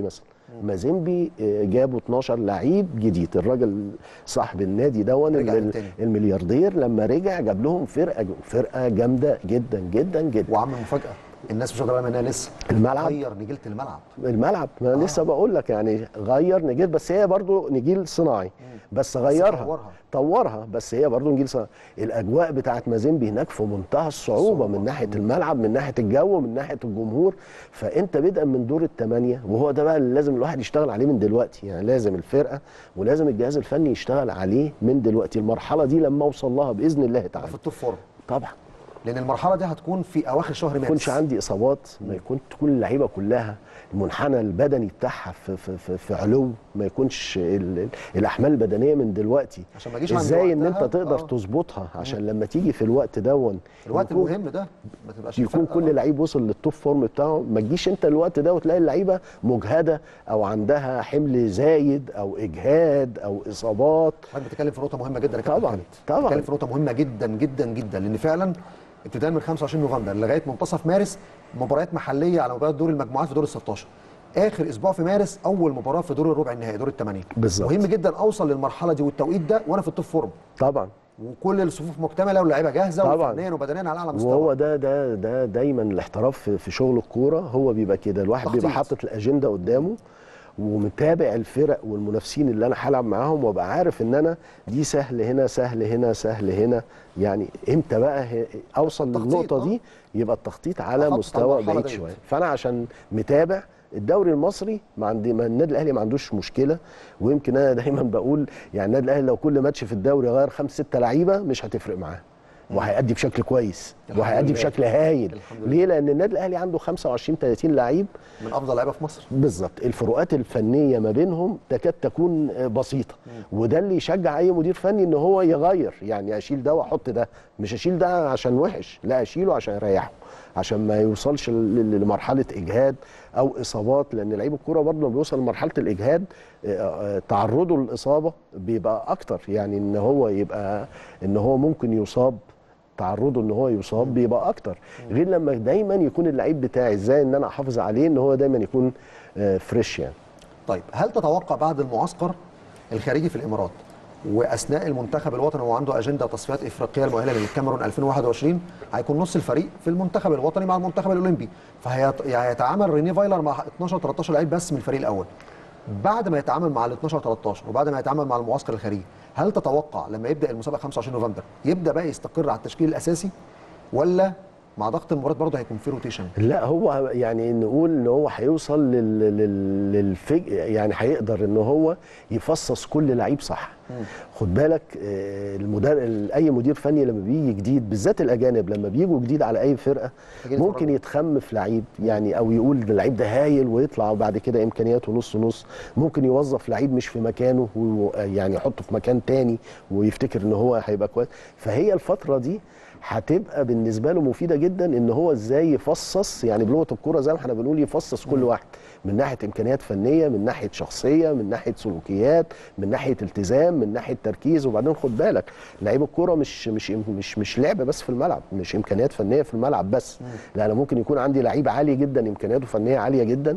مازيمبي آه، جابوا 12 لعيب جديد الراجل صاحب النادي دون رجع ال- من تاني. الملياردير لما رجع جاب لهم فرقه فرقه جامده جدا جدا جدا وعمل مفاجاه الناس مش واخده بالها منها لسه الملعب غير نجيله الملعب الملعب ما انا لسه بقول لك يعني غير نجيل بس هي برضو نجيل صناعي بس غيرها طورها. طورها بس هي برضو نجيل صناعي الاجواء بتاعت مازيمبي هناك في منتهى الصعوبه من ناحيه الملعب من ناحيه الجو من ناحيه الجمهور فانت بدءا من دور الثمانيه وهو ده بقى اللي لازم الواحد يشتغل عليه من دلوقتي يعني لازم الفرقه ولازم الجهاز الفني يشتغل عليه من دلوقتي المرحله دي لما اوصل لها باذن الله تعالى في التوب فورم طبعا لان المرحله دي هتكون في اواخر شهر ما مارس يكونش عندي اصابات ما يكون تكون اللعيبه كلها المنحنى البدني بتاعها في, في, في, في علو ما يكونش ال- ال- الاحمال البدنيه من دلوقتي عشان ما يجيش عند ازاي ان انت وقتها، تقدر آه. تظبطها عشان لما تيجي في الوقت دون الوقت يكون- المهم ده ما تبقاش يكون الفرقة- كل لعيب وصل للتوب فورم بتاعه ما تجيش انت الوقت ده وتلاقي اللعيبه مجهده او عندها حمل زايد او اجهاد او اصابات حضرتك بتتكلم في نقطه مهمه جدا يا كابتن طبعاً، خالد. طبعاً. بتتكلم في نقطه مهمه جدا جدا جدا لان فعلا ابتداء من 25 نوفمبر لغايه منتصف مارس مباريات محليه على مباريات دور المجموعات في دور ال 16 اخر اسبوع في مارس اول مباراه في دور الربع النهائي دور الثمانيه بالظبط. مهم جدا اوصل للمرحله دي والتوقيت ده وانا في التوب فورم طبعا وكل الصفوف مكتمله واللعيبه جاهزه طبعاً. وفنيا وبدنيا على اعلى مستوى وهو ده ده ده دايما الاحتراف في, في شغل الكوره هو بيبقى كده الواحد تخطيط. بيبقى حاطط الاجنده قدامه ومتابع الفرق والمنافسين اللي انا هلعب معاهم وابقى عارف ان انا دي سهل هنا سهل هنا سهل هنا يعني امتى بقى ه- اوصل تخطيط، للنقطه آه. دي يبقى التخطيط على أخطط على مستوى المرحلة بعيد ديت. شويه فانا عشان متابع الدوري المصري ما عندي ما النادي الاهلي ما عندوش مشكله ويمكن انا دايما بقول يعني النادي الاهلي لو كل ماتش في الدوري غير خمس ست لعيبه مش هتفرق معاه وهيأدي بشكل كويس الحمد وهيأدي لله. بشكل هايل الحمد لله. ليه لان النادي الاهلي عنده 25 30 لعيب من افضل لعيبه في مصر بالظبط الفروقات الفنيه ما بينهم تكاد تكون بسيطه وده اللي يشجع اي مدير فني ان هو يغير يعني اشيل ده واحط ده مش اشيل ده عشان وحش لا اشيله عشان اريحه عشان ما يوصلش ل- ل- لمرحله اجهاد او اصابات لان لعيب الكوره برضه لما بيوصل لمرحله الاجهاد آه، آه، تعرضه للاصابه بيبقى اكتر يعني ان هو يبقى ان هو ممكن يصاب تعرضه ان هو يصاب بيبقى اكتر غير لما دايما يكون اللعيب بتاعي ازاي ان انا احافظ عليه ان هو دايما يكون آه، فريش يعني طيب هل تتوقع بعد المعسكر الخارجي في الامارات واثناء المنتخب الوطني وهو عنده اجنده تصفيات افريقيه المؤهله للكاميرون 2021 هيكون نص الفريق في المنتخب الوطني مع المنتخب الاولمبي فهيتعامل ريني فايلر مع 12 13 لعيب بس من الفريق الاول بعد ما يتعامل مع ال 12 13 وبعد ما يتعامل مع المعسكر الخارجي هل تتوقع لما يبدا المسابقه 25 نوفمبر يبدا بقى يستقر على التشكيل الاساسي ولا مع ضغط المباريات برضه هيكون في روتيشن لا هو يعني نقول ان هو هيوصل لل... لل... للفج يعني هيقدر ان هو يفصص كل لعيب صح خد بالك آه، المدر... اي مدير فني لما بيجي جديد بالذات الاجانب لما بيجوا جديد على اي فرقه يجي ممكن يتفرج. يتخم في لعيب يعني او يقول ده اللعيب ده هايل ويطلع بعد كده امكانياته نص نص ممكن يوظف لعيب مش في مكانه و... يعني يحطه في مكان تاني ويفتكر ان هو هيبقى كويس فهي الفتره دي هتبقى بالنسبه له مفيده جدا ان هو ازاي يفصص يعني بلغه الكوره زي ما احنا بنقول يفصص كل واحد من ناحيه امكانيات فنيه من ناحيه شخصيه من ناحيه سلوكيات من ناحيه التزام من ناحيه تركيز وبعدين خد بالك لعيب الكوره مش مش مش مش لعبه بس في الملعب مش امكانيات فنيه في الملعب بس لا انا ممكن يكون عندي لعيب عالي جدا امكانياته فنيه عاليه جدا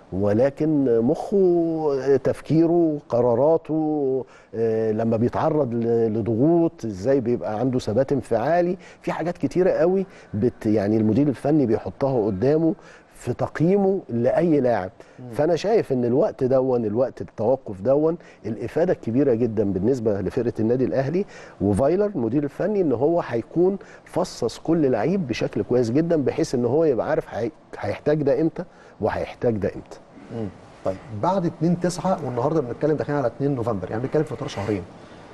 ولكن مخه تفكيره قراراته آه، لما بيتعرض ل- لضغوط ازاي بيبقى عنده ثبات انفعالي في حاجات كتيره قوي بت يعني المدير الفني بيحطها قدامه في تقييمه لاي لاعب فانا شايف ان الوقت دون الوقت التوقف دون الافاده الكبيره جدا بالنسبه لفرقه النادي الاهلي وفايلر المدير الفني ان هو هيكون فصص كل لعيب بشكل كويس جدا بحيث ان هو يبقى عارف هي- هيحتاج ده امتى وهيحتاج ده امتى طيب بعد 2 9 والنهارده بنتكلم داخلين على 2 نوفمبر يعني بنتكلم في اطار شهرين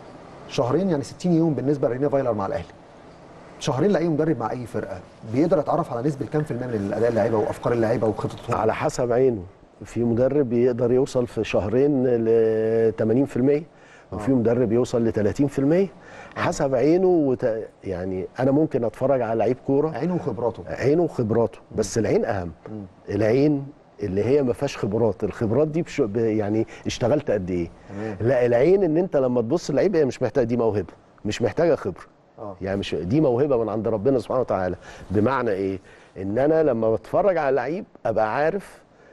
شهرين يعني 60 يوم بالنسبه لرينا فايلر مع الاهلي شهرين لاي مدرب مع اي فرقه بيقدر يتعرف على نسبه كام في المية من الاداء اللعيبه وافكار اللعيبه وخططهم على حسب عينه في مدرب يقدر يوصل في شهرين ل 80% وفي مدرب يوصل ل 30% حسب عينه وت... يعني انا ممكن اتفرج على لعيب كوره عينه وخبراته عينه وخبراته بس العين اهم العين اللي هي ما فيهاش خبرات الخبرات دي بش... ب- يعني اشتغلت قد ايه تمام. لا العين ان انت لما تبص اللعيب هي مش محتاجه دي موهبه مش محتاجه خبره اه يعني مش دي موهبه من عند ربنا سبحانه وتعالى بمعنى ايه ان انا لما بتفرج على لعيب ابقى عارف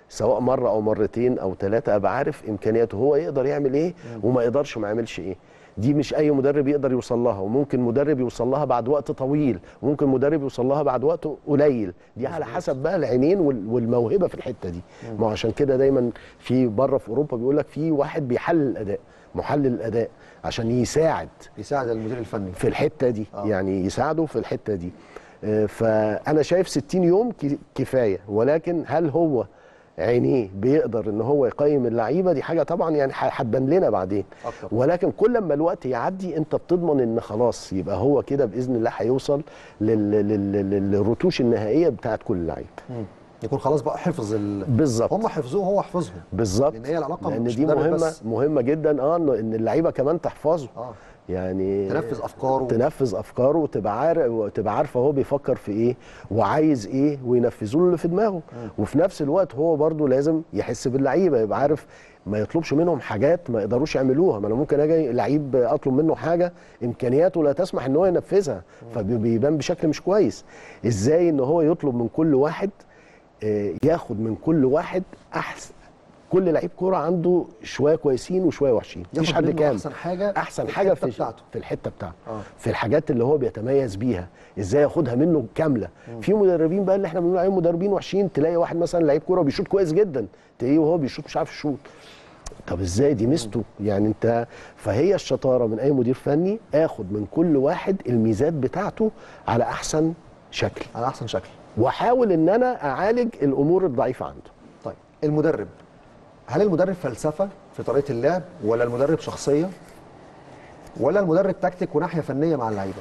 سواء مره او مرتين او ثلاثه ابقى عارف امكانياته هو يقدر يعمل ايه وما يقدرش ما يعملش ايه دي مش اي مدرب يقدر يوصل لها وممكن مدرب يوصل لها بعد وقت طويل وممكن مدرب يوصل لها بعد وقت قليل دي على حسب بقى العينين وال- والموهبه في الحته دي ما هو عشان كده دايما في بره في اوروبا بيقول لك في واحد بيحلل الاداء محلل الاداء عشان يساعد يساعد المدير الفني في الحته دي آه. آه. يعني يساعده في الحته دي آه، فانا شايف 60 يوم ك- كفايه ولكن هل هو عينيه بيقدر ان هو يقيم اللعيبه دي حاجه طبعا يعني ح- هتبان لنا بعدين أكتر. ولكن كل ما الوقت يعدي انت بتضمن ان خلاص يبقى هو كده باذن الله هيوصل لل- لل- لل- للرتوش النهائيه بتاعت كل لعيب مم. يكون خلاص بقى حفظ ال... بالظبط هم حفظوه هو حفظهم بالظبط لأن هي العلاقة لان مش دي مدرب مهمه بس. مهمه جدا اه إنه- ان اللعيبه كمان تحفظه اه يعني تنفذ افكاره تنفذ افكاره وتبقى عارف وتبقى عارفه هو بيفكر في ايه وعايز ايه وينفذوا له اللي في دماغه وفي نفس الوقت هو برضه لازم يحس باللعيبه يبقى عارف ما يطلبش منهم حاجات ما يقدروش يعملوها ما انا ممكن اجي لعيب اطلب منه حاجه امكانياته لا تسمح ان هو ينفذها فبيبان بشكل مش كويس ازاي ان هو يطلب من كل واحد آه، ياخد من كل واحد احسن كل لعيب كوره عنده شويه كويسين وشويه وحشين مفيش ياخد حد منه كامل احسن حاجه احسن في حاجه الحتة في بتاعته في الحته بتاعته آه. في الحاجات اللي هو بيتميز بيها ازاي ياخدها منه كامله في مدربين بقى اللي احنا بنقول عليهم مدربين وحشين تلاقي واحد مثلا لعيب كوره بيشوط كويس جدا تلاقيه وهو بيشوط مش عارف يشوط طب ازاي دي ميزته يعني انت فهي الشطاره من اي مدير فني اخد من كل واحد الميزات بتاعته على احسن شكل على احسن شكل واحاول ان انا اعالج الامور الضعيفه عنده طيب المدرب هل المدرب فلسفه في طريقه اللعب ولا المدرب شخصيه ولا المدرب تكتيك وناحيه فنيه مع اللعيبه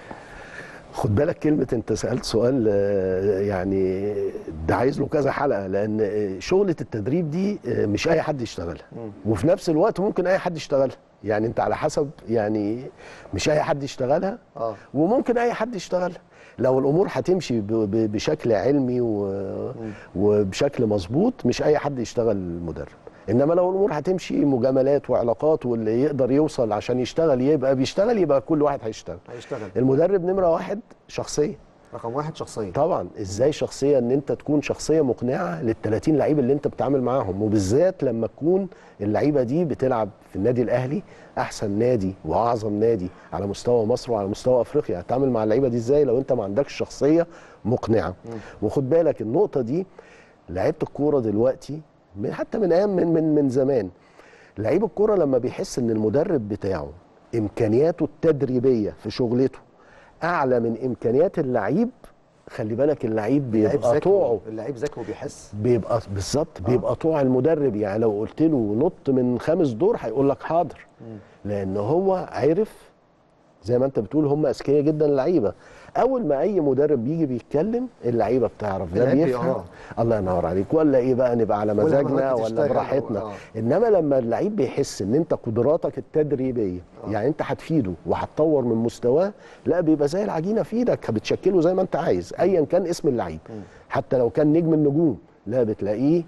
خد بالك كلمة أنت سألت سؤال آه، يعني ده عايز له كذا حلقة لأن آه، شغلة التدريب دي آه، مش أي حد يشتغلها وفي نفس الوقت ممكن أي حد يشتغلها يعني أنت على حسب يعني مش أي حد يشتغلها اه وممكن أي حد يشتغلها لو الأمور هتمشي ب- ب- بشكل علمي و- وبشكل مظبوط مش أي حد يشتغل مدرب انما لو الامور هتمشي مجاملات وعلاقات واللي يقدر يوصل عشان يشتغل يبقى بيشتغل يبقى كل واحد هيشتغل هيشتغل المدرب نمره واحد شخصيه رقم واحد شخصيه طبعا ازاي شخصيه ان انت تكون شخصيه مقنعه لل 30 لعيب اللي انت بتتعامل معاهم وبالذات لما تكون اللعيبه دي بتلعب في النادي الاهلي احسن نادي واعظم نادي على مستوى مصر وعلى مستوى افريقيا هتتعامل مع اللعيبه دي ازاي لو انت ما عندكش شخصيه مقنعه وخد بالك النقطه دي لعيبه الكوره دلوقتي من حتى من ايام من من من زمان لعيب الكوره لما بيحس ان المدرب بتاعه امكانياته التدريبيه في شغلته اعلى من امكانيات اللعيب خلي بالك اللعيب اللعيب بيبقى ذكي طوعه اللعيب ذكي وبيحس بيبقى بالظبط بيبقى طوع المدرب يعني لو قلت له نط من خامس دور هيقول لك حاضر لان هو عرف زي ما انت بتقول هم اذكياء جدا اللعيبه اول ما اي مدرب بيجي بيتكلم اللعيبه بتعرف ده اللعيب بيفهم بيقرا. الله ينور عليك ولا ايه بقى نبقى على ولا مزاجنا مهمتك ولا تشتغل براحتنا آه. انما لما اللعيب بيحس ان انت قدراتك التدريبيه يعني انت هتفيده وهتطور من مستواه لا بيبقى زي العجينه في ايدك بتشكله زي ما انت عايز ايا كان اسم اللعيب حتى لو كان نجم النجوم لا بتلاقيه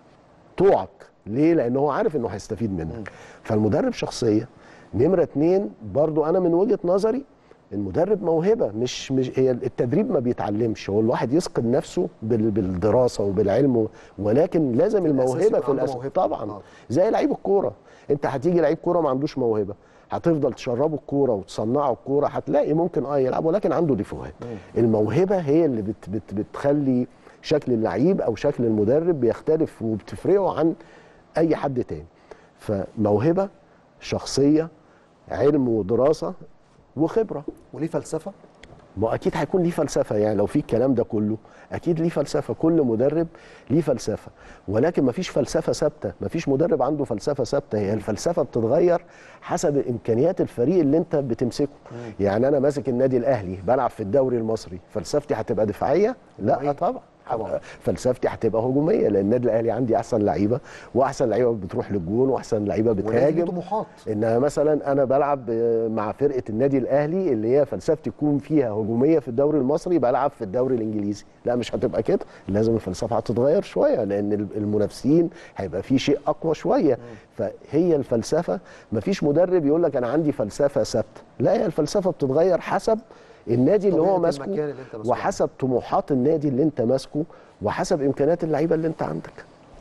طوعك ليه لان هو عارف انه هيستفيد منك فالمدرب شخصيه نمره اتنين برضو انا من وجهه نظري المدرب موهبه مش مش هي التدريب ما بيتعلمش هو الواحد يسقط نفسه بال- بالدراسه وبالعلم ولكن لازم الأساسي الموهبه يبقى في عنده الأساس موهبة. طبعا آه. زي لعيب الكوره انت هتيجي لعيب كوره ما عندوش موهبه هتفضل تشربه الكوره وتصنعه الكوره هتلاقي ممكن اه يلعب ولكن عنده ديفوهات الموهبه هي اللي بت بت بتخلي شكل اللعيب او شكل المدرب بيختلف وبتفرقه عن اي حد تاني فموهبه شخصيه علم ودراسه وخبره وليه فلسفه ما اكيد هيكون ليه فلسفه يعني لو في الكلام ده كله اكيد ليه فلسفه كل مدرب ليه فلسفه ولكن مفيش فلسفه ثابته مفيش مدرب عنده فلسفه ثابته هي الفلسفه بتتغير حسب امكانيات الفريق اللي انت بتمسكه يعني انا ماسك النادي الاهلي بلعب في الدوري المصري فلسفتي هتبقى دفاعيه لا هجومية. طبعا طبعا. فلسفتي هتبقى هجوميه لان النادي الاهلي عندي احسن لعيبه واحسن لعيبه بتروح للجون واحسن لعيبه ولازم بتهاجم طموحات انها مثلا انا بلعب آه، مع فرقه النادي الاهلي اللي هي فلسفتي تكون فيها هجوميه في الدوري المصري بلعب في الدوري الانجليزي لا مش هتبقى كده لازم الفلسفه هتتغير شويه لان ال- المنافسين هيبقى في شيء اقوى شويه فهي الفلسفه مفيش مدرب يقول لك انا عندي فلسفه ثابته لا هي الفلسفه بتتغير حسب النادي اللي طبيعة هو المكان ماسكه اللي أنت ماسكه. وحسب طموحات النادي اللي انت ماسكه وحسب امكانيات اللعيبه اللي انت عندك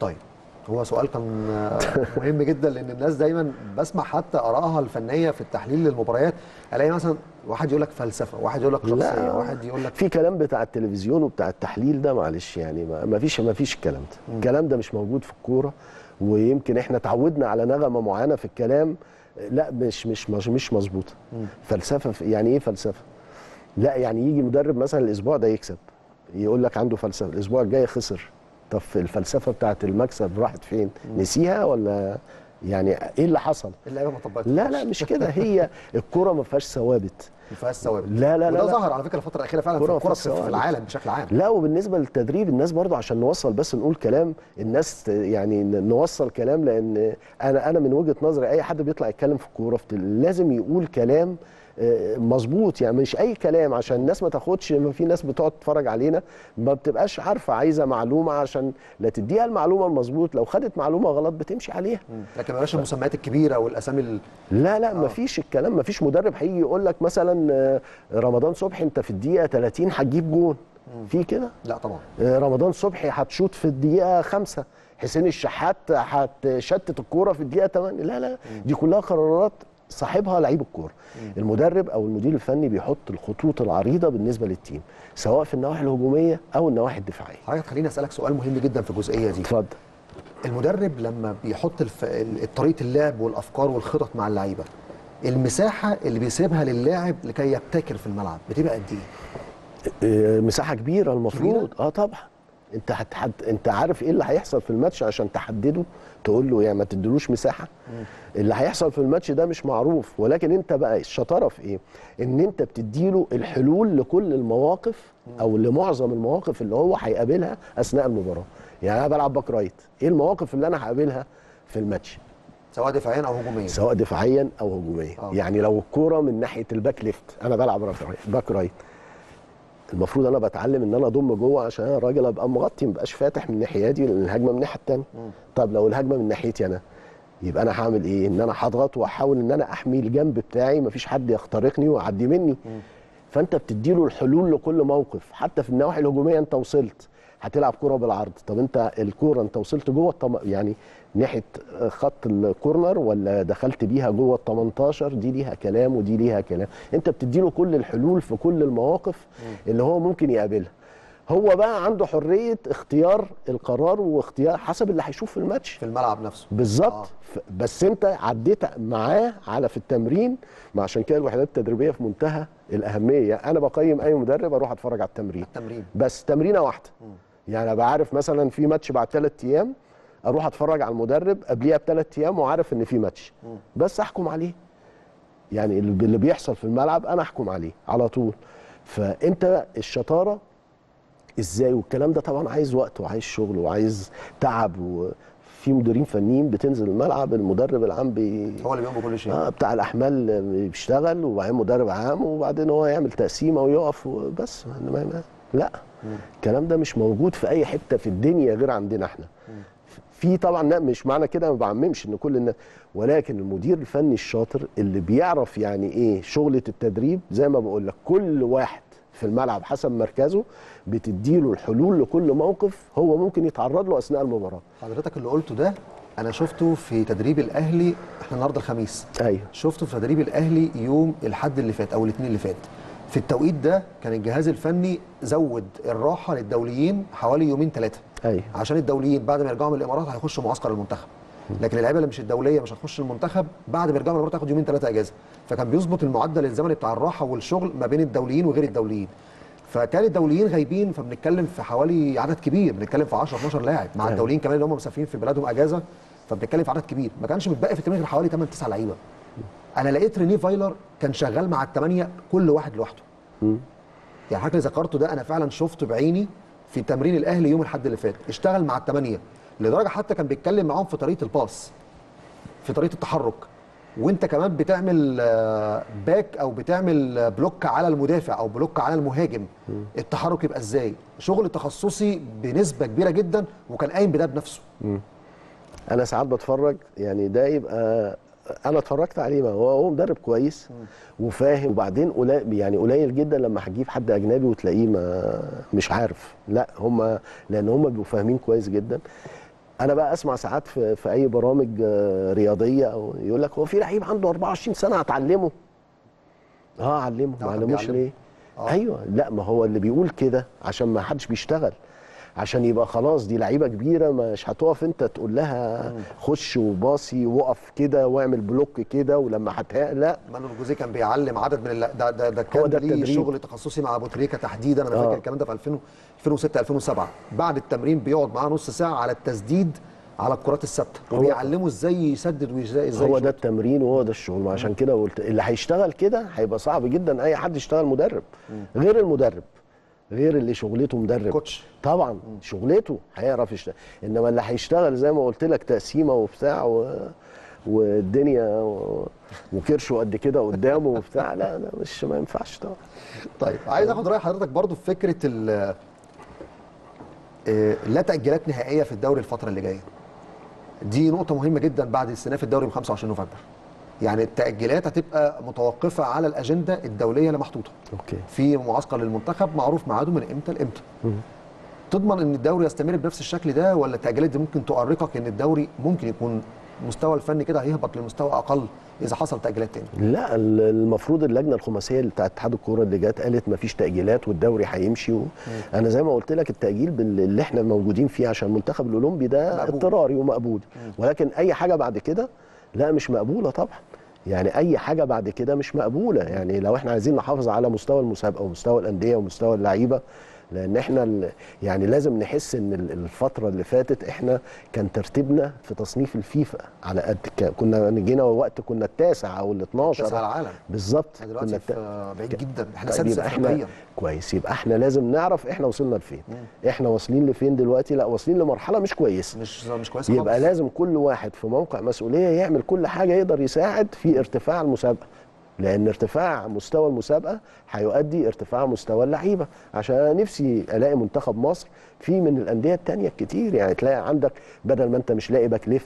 طيب هو سؤال كان آه، مهم جدا لان الناس دايما بسمع حتى ارائها الفنيه في التحليل للمباريات الاقي مثلا واحد يقول لك فلسفه واحد يقول لك شخصيه لا. واحد يقول لك في كلام بتاع التلفزيون وبتاع التحليل ده معلش يعني ما ما فيش ما فيش الكلام ده الكلام ده مش موجود في الكوره ويمكن احنا اتعودنا على نغمه معينه في الكلام لا مش مش مش, مش مظبوطه فلسفه في- يعني ايه فلسفه لا يعني يجي مدرب مثلا الاسبوع ده يكسب يقول لك عنده فلسفه الاسبوع الجاي خسر طب الفلسفه بتاعت المكسب راحت فين نسيها ولا يعني ايه اللي حصل اللعيبه ما طبقتش لا لا مش كده هي الكوره ما فيهاش ثوابت ما فيهاش ثوابت لا لا لا وده لا. ظهر على فكره الفتره الاخيره فعلا في كرة الكوره فيها في في ثوابت. العالم بشكل عام لا وبالنسبه للتدريب الناس برضو عشان نوصل بس نقول كلام الناس ت- يعني ن- نوصل كلام لان انا انا من وجهه نظري اي حد بيطلع يتكلم في الكوره في تل- لازم يقول كلام آه، مظبوط يعني مش اي كلام عشان الناس ما تاخدش ما في ناس بتقعد تتفرج علينا ما بتبقاش عارفه عايزه معلومه عشان لا تديها المعلومه المظبوط لو خدت معلومه غلط بتمشي عليها لكن بلاش المسميات الكبيره والاسامي ال... لا لا مفيش الكلام مفيش مدرب هيجي يقول لك مثلا آه، رمضان صبحي انت في الدقيقه 30 هتجيب جون في كده لا طبعا آه، رمضان صبحي هتشوط في الدقيقه خمسة حسين الشحات هتشتت الكوره في الدقيقه 8 لا لا دي كلها قرارات صاحبها لعيب الكوره المدرب او المدير الفني بيحط الخطوط العريضه بالنسبه للتيم سواء في النواحي الهجوميه او النواحي الدفاعيه حضرتك خليني اسالك سؤال مهم جدا في الجزئيه دي اتفضل المدرب لما بيحط الف... ال- طريقه اللعب والافكار والخطط مع اللعيبه المساحه اللي بيسيبها للاعب لكي يبتكر في الملعب بتبقى قد ايه؟ آه، مساحه كبيره المفروض اه طبعا انت هتحد... انت عارف ايه اللي هيحصل في الماتش عشان تحدده تقول له يعني ما تديلوش مساحه اللي هيحصل في الماتش ده مش معروف ولكن انت بقى الشطاره في ايه ان انت بتديله الحلول لكل المواقف او لمعظم المواقف اللي هو هيقابلها اثناء المباراه يعني انا بلعب باك رايت ايه المواقف اللي انا هقابلها في الماتش سواء دفاعيا او هجوميا سواء دفاعيا او هجوميا آه. يعني لو الكوره من ناحيه الباك ليفت انا بلعب باك رايت- باك رايت المفروض انا بتعلم ان انا اضم جوه عشان انا راجل ابقى مغطي ما بقاش فاتح من ناحيتي لان الهجمه من الناحيه الثانيه طب لو الهجمه من ناحيتي انا يبقى انا هعمل ايه ان انا هضغط واحاول ان انا احمي الجنب بتاعي مفيش حد يخترقني ويعدي مني فانت بتديله الحلول لكل موقف حتى في النواحي الهجوميه انت وصلت هتلعب كرة بالعرض طب انت الكوره انت وصلت جوه الطم... يعني ناحيه خط الكورنر ولا دخلت بيها جوه ال 18 دي ليها كلام ودي ليها كلام انت بتديله كل الحلول في كل المواقف اللي هو ممكن يقابلها هو بقى عنده حريه اختيار القرار واختيار حسب اللي هيشوف في الماتش في الملعب نفسه بالظبط آه. ف- بس انت عديت معاه على في التمرين ما عشان كده الوحدات التدريبيه في منتهى الاهميه انا بقيم اي مدرب اروح اتفرج على التمرين التمرين بس تمرينه واحده يعني ابقى عارف مثلا في ماتش بعد ثلاث ايام اروح اتفرج على المدرب قبليها بثلاث ايام وعارف ان في ماتش بس احكم عليه يعني اللي اللي بيحصل في الملعب انا احكم عليه على طول فانت الشطاره ازاي والكلام ده طبعا عايز وقت وعايز شغل وعايز تعب وفي مديرين فنيين بتنزل الملعب المدرب العام بي هو اللي بيقوم بكل شيء آه بتاع الاحمال بيشتغل وبعدين مدرب عام وبعدين هو يعمل تقسيمه ويقف بس ما ما لا الكلام ده مش موجود في اي حته في الدنيا غير عندنا احنا في طبعا لا مش معنى كده ما بعممش ان كل الناس ولكن المدير الفني الشاطر اللي بيعرف يعني ايه شغله التدريب زي ما بقول لك كل واحد في الملعب حسب مركزه بتديله الحلول لكل موقف هو ممكن يتعرض له اثناء المباراه حضرتك اللي قلته ده انا شفته في تدريب الاهلي احنا النهارده الخميس ايوه شفته في تدريب الاهلي يوم الحد اللي فات او الاثنين اللي فات في التوقيت ده كان الجهاز الفني زود الراحه للدوليين حوالي يومين ثلاثه ايوه عشان الدوليين بعد ما يرجعوا من الامارات هيخشوا معسكر المنتخب لكن اللعيبه اللي مش الدوليه مش هتخش المنتخب بعد ما يرجعوا من الامارات هياخد يومين ثلاثه اجازه فكان بيظبط المعدل الزمني بتاع الراحه والشغل ما بين الدوليين وغير الدوليين فكان الدوليين غايبين فبنتكلم في حوالي عدد كبير بنتكلم في 10 12 لاعب مع أيوة. الدوليين كمان اللي هم مسافرين في بلادهم اجازه فبنتكلم في عدد كبير ما كانش متبقي في التمرين غير حوالي 8 9 لعيبه انا لقيت رينيه فايلر كان شغال مع الثمانيه كل واحد لوحده يعني حضرتك اللي ذكرته ده انا فعلا شفته بعيني في تمرين الاهلي يوم الاحد اللي فات اشتغل مع الثمانيه لدرجه حتى كان بيتكلم معاهم في طريقه الباس في طريقه التحرك وانت كمان بتعمل آه، باك او بتعمل آه، بلوك على المدافع او بلوك على المهاجم التحرك يبقى ازاي شغل تخصصي بنسبه كبيره جدا وكان قايم بده بنفسه انا ساعات بتفرج يعني ده يبقى انا اتفرجت عليه ما هو هو مدرب كويس وفاهم وبعدين قليل يعني قليل جدا لما هتجيب حد اجنبي وتلاقيه ما مش عارف لا هم لان هم بيبقوا فاهمين كويس جدا انا بقى اسمع ساعات في, في اي برامج آه، رياضيه او يقول لك هو في لعيب عنده 24 سنه هتعلمه اه علمه آه، ما كان علموش بيعلمه. ليه آه. ايوه لا ما هو اللي بيقول كده عشان ما حدش بيشتغل عشان يبقى خلاص دي لعيبه كبيره مش هتقف انت تقول لها خش وباصي وقف كده واعمل بلوك كده ولما هتها لا مانويل جوزيه كان بيعلم عدد من الل... ده ده, ده كان ده ليه التدريب. شغل تخصصي مع ابو تريكه تحديدا انا آه. فاكر الكلام ده في 2000 2006 2007 بعد التمرين بيقعد معاه نص ساعه على التسديد على الكرات الثابته هو- وبيعلمه ازاي يسدد وازاي ازاي هو يشوط. ده التمرين وهو ده الشغل ما عشان كده قلت اللي هيشتغل كده هيبقى صعب جدا اي حد يشتغل مدرب غير المدرب غير اللي شغلته مدرب كوتش. طبعا شغلته هيعرف يشتغل انما اللي هيشتغل زي ما قلت لك تقسيمه وبتاع و... والدنيا و... وكرشه قد كده قدامه وبتاع لا لا مش ما ينفعش طبعا طيب عايز اخد راي حضرتك برضو في فكره ال آه، لا تاجيلات نهائيه في الدوري الفتره اللي جايه دي نقطه مهمه جدا بعد استئناف الدوري ب 25 نوفمبر يعني التاجيلات هتبقى متوقفه على الاجنده الدوليه اللي محطوطه اوكي في معسكر للمنتخب معروف ميعاده من امتى لامتى تضمن ان الدوري يستمر بنفس الشكل ده ولا التاجيلات دي ممكن تؤرقك ان الدوري ممكن يكون مستوى الفني كده هيهبط لمستوى اقل اذا حصل تاجيلات تاني لا ال- المفروض اللجنه الخماسيه اللي بتاعت اتحاد الكوره اللي جت قالت ما فيش تاجيلات والدوري هيمشي و... انا زي ما قلت لك التاجيل بال- اللي احنا موجودين فيه عشان المنتخب الاولمبي ده مقبول. اضطراري ومقبول ولكن اي حاجه بعد كده لا مش مقبوله طبعا يعني اي حاجه بعد كده مش مقبوله يعني لو احنا عايزين نحافظ على مستوى المسابقه ومستوى الانديه ومستوى اللعيبه لان احنا ال- يعني لازم نحس ان ال- الفتره اللي فاتت احنا كان ترتيبنا في تصنيف الفيفا على قد ك- كنا جينا وقت كنا التاسع او ال 12 كاس العالم بالظبط احنا دلوقتي الت- في بعيد جدا احنا طيب سادس يبقى احنا افريقيا كويس يبقى احنا لازم نعرف احنا وصلنا لفين احنا واصلين لفين دلوقتي لا واصلين لمرحله مش كويسه مش مش كويس يبقى خالص. لازم كل واحد في موقع مسؤوليه يعمل كل حاجه يقدر يساعد في ارتفاع المسابقه لان ارتفاع مستوى المسابقه هيؤدي ارتفاع مستوى اللعيبه عشان نفسي الاقي منتخب مصر في من الانديه التانية الكتير يعني تلاقي عندك بدل ما انت مش لاقي باك ليفت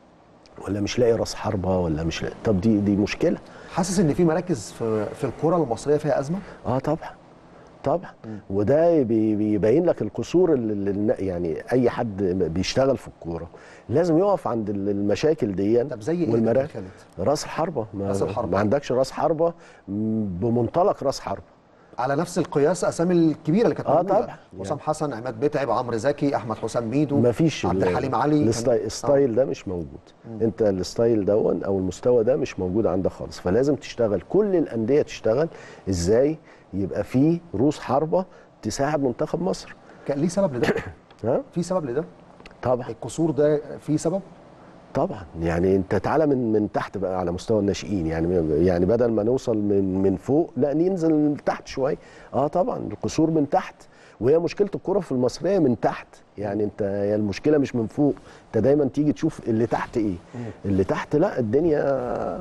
ولا مش لاقي راس حربه ولا مش لاقي طب دي دي مشكله حاسس ان في مراكز في في الكره المصريه فيها ازمه اه طبعا طبعا وده بي- بيبين لك القصور اللي اللي- يعني اي حد بيشتغل في الكوره لازم يقف عند ال- المشاكل دي طب زي ايه والمراكز يا خالد؟ راس الحربه ما, راس الحربة. ما عندكش راس حربه م- بمنطلق راس حربه على نفس القياس اسامي الكبيره اللي كانت آه موجوده طبعا. حسام حسن عماد متعب عمرو زكي احمد حسام ميدو ما فيش عبد ال- الحليم علي كان- الستايل, الستايل ده مش موجود انت الستايل دون او المستوى ده مش موجود عندك خالص فلازم تشتغل كل الانديه تشتغل ازاي يبقى في روس حربه تساعد منتخب مصر كان ليه سبب لده؟ ها في سبب لده؟ طبعا القصور ده في سبب؟ طبعا يعني انت تعالى من من تحت بقى على مستوى الناشئين يعني يعني بدل ما نوصل من من فوق لا ننزل من تحت شويه اه طبعا القصور من تحت وهي مشكله الكره في المصريه من تحت يعني انت هي المشكله مش من فوق انت دايما تيجي تشوف اللي تحت ايه اللي تحت لا الدنيا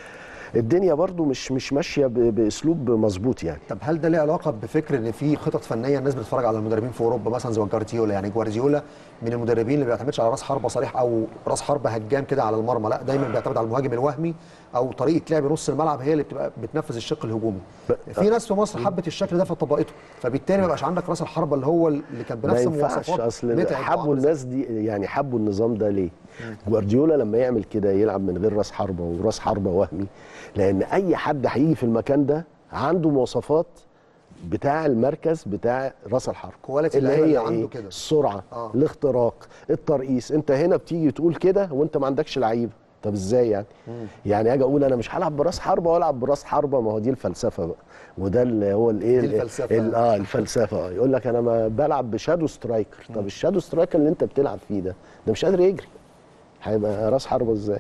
الدنيا برضو مش مش ماشيه ب- باسلوب مظبوط يعني طب هل ده ليه علاقه بفكر ان في خطط فنيه الناس بتتفرج على المدربين في اوروبا مثلا زي جوارديولا يعني جوارديولا من المدربين اللي ما بيعتمدش على راس حربه صريح او راس حربه هجام كده على المرمى لا دايما بيعتمد على المهاجم الوهمي او طريقه لعب نص الملعب هي اللي بتبقى بتنفذ الشق الهجومي في ناس في مصر حبت الشكل ده فطبقته فبالتالي ما بقاش عندك راس الحربه اللي هو اللي كان ما بنفس ينفعش مواصفات اصل متعب حبوا وعمرو الناس دي يعني حبوا النظام ده ليه؟ جوارديولا لما يعمل كده يلعب من غير راس حربه وراس حربه وهمي لان اي حد هيجي في المكان ده عنده مواصفات بتاع المركز بتاع راس الحربه كواليتي اللي اللعيبة هي اللي عنده ايه؟ كده. السرعه آه. الاختراق الترقيص انت هنا بتيجي تقول كده وانت ما عندكش لعيبه طب ازاي يعني؟ يعني اجي اقول انا مش هلعب براس حربه والعب براس حربه ما هو دي الفلسفه بقى وده اللي هو الايه دي ال- الفلسفة. ال- اه الفلسفه اه يقول لك انا ما بلعب بشادو سترايكر طب الشادو سترايكر اللي انت بتلعب فيه ده ده مش قادر يجري هيبقى راس حربه ازاي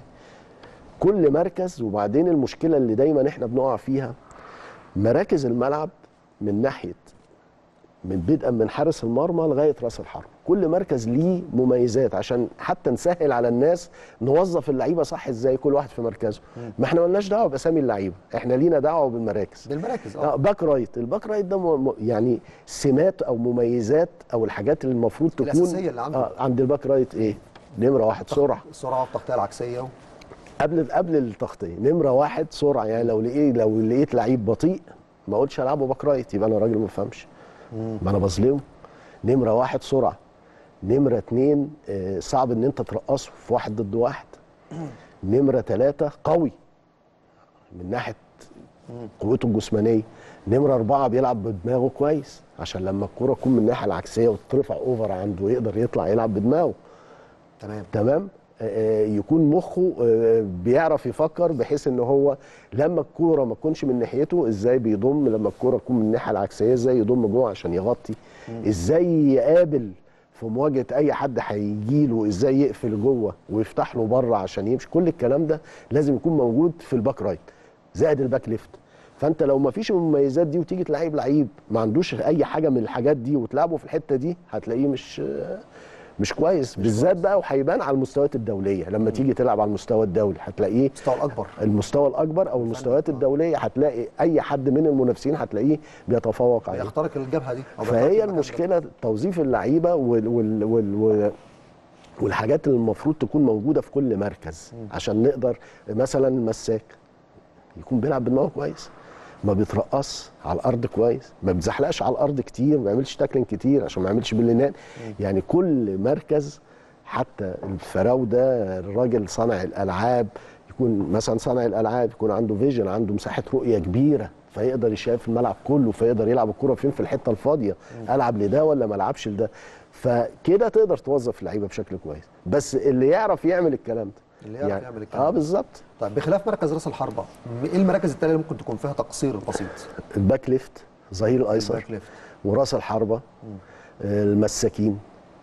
كل مركز وبعدين المشكله اللي دايما احنا بنقع فيها مراكز الملعب من ناحيه من بدءا من حارس المرمى لغايه راس الحرب كل مركز ليه مميزات عشان حتى نسهل على الناس نوظف اللعيبه صح ازاي كل واحد في مركزه ما احنا ملناش دعوه باسامي اللعيبه احنا لينا دعوه بالمراكز بالمراكز اه اه باك رايت الباك رايت ده م... م- يعني سمات او مميزات او الحاجات اللي المفروض تكون الأساسية اللي عنده. آه عند الباك رايت ايه نمره واحد سرعه السرعه والتغطيه العكسيه و... قبل قبل التغطيه نمره واحد سرعه يعني لو لقيت لو لقيت لعيب بطيء ما اقولش العبه باك رايت يبقى انا راجل ما بفهمش ما انا بظلمه نمره واحد سرعه نمره اتنين آه، صعب ان انت ترقصه في واحد ضد واحد نمره ثلاثه قوي من ناحيه قوته الجسمانيه نمره اربعه بيلعب بدماغه كويس عشان لما الكوره تكون من الناحيه العكسيه وترفع اوفر عنده يقدر يطلع يلعب بدماغه تمام تمام آه، يكون مخه آه، بيعرف يفكر بحيث ان هو لما الكوره ما تكونش من ناحيته ازاي بيضم لما الكوره تكون من الناحيه العكسيه ازاي يضم جوه عشان يغطي ازاي يقابل في مواجهه اي حد هيجي له ازاي يقفل جوه ويفتح له بره عشان يمشي كل الكلام ده لازم يكون موجود في الباك رايت زائد الباك ليفت فانت لو ما فيش المميزات دي وتيجي تلعب لعيب ما عندوش اي حاجه من الحاجات دي وتلعبه في الحته دي هتلاقيه مش مش كويس بالذات بقى وهيبان على المستويات الدوليه لما تيجي تلعب على المستوى الدولي هتلاقيه المستوى الاكبر المستوى الاكبر او المستويات آه. الدوليه هتلاقي اي حد من المنافسين هتلاقيه بيتفوق عليه بيخترق الجبهه دي أو بيخترق فهي المكان ده. المشكله توظيف اللعيبه وال وال وال وال والحاجات اللي المفروض تكون موجوده في كل مركز عشان نقدر مثلا المساك يكون بيلعب بدماغه كويس ما بيترقص على الارض كويس ما بيزحلقش على الارض كتير ما بيعملش تاكلين كتير عشان ما يعملش بلينات يعني كل مركز حتى الفراوده الراجل صانع الالعاب يكون مثلا صانع الالعاب يكون عنده فيجن عنده مساحه رؤيه كبيره فيقدر يشاف الملعب كله فيقدر يلعب الكره فين في الحته الفاضيه العب لده ولا ما العبش لده فكده تقدر توظف اللعيبه بشكل كويس بس اللي يعرف يعمل الكلام ده اللي يعرف يعمل الكلام اه ده. بالظبط طيب بخلاف مركز راس الحربه م- ايه المراكز التانية اللي ممكن تكون فيها تقصير بسيط الباك ليفت ظهير الايسر الباك ليفت. وراس الحربه آه، المساكين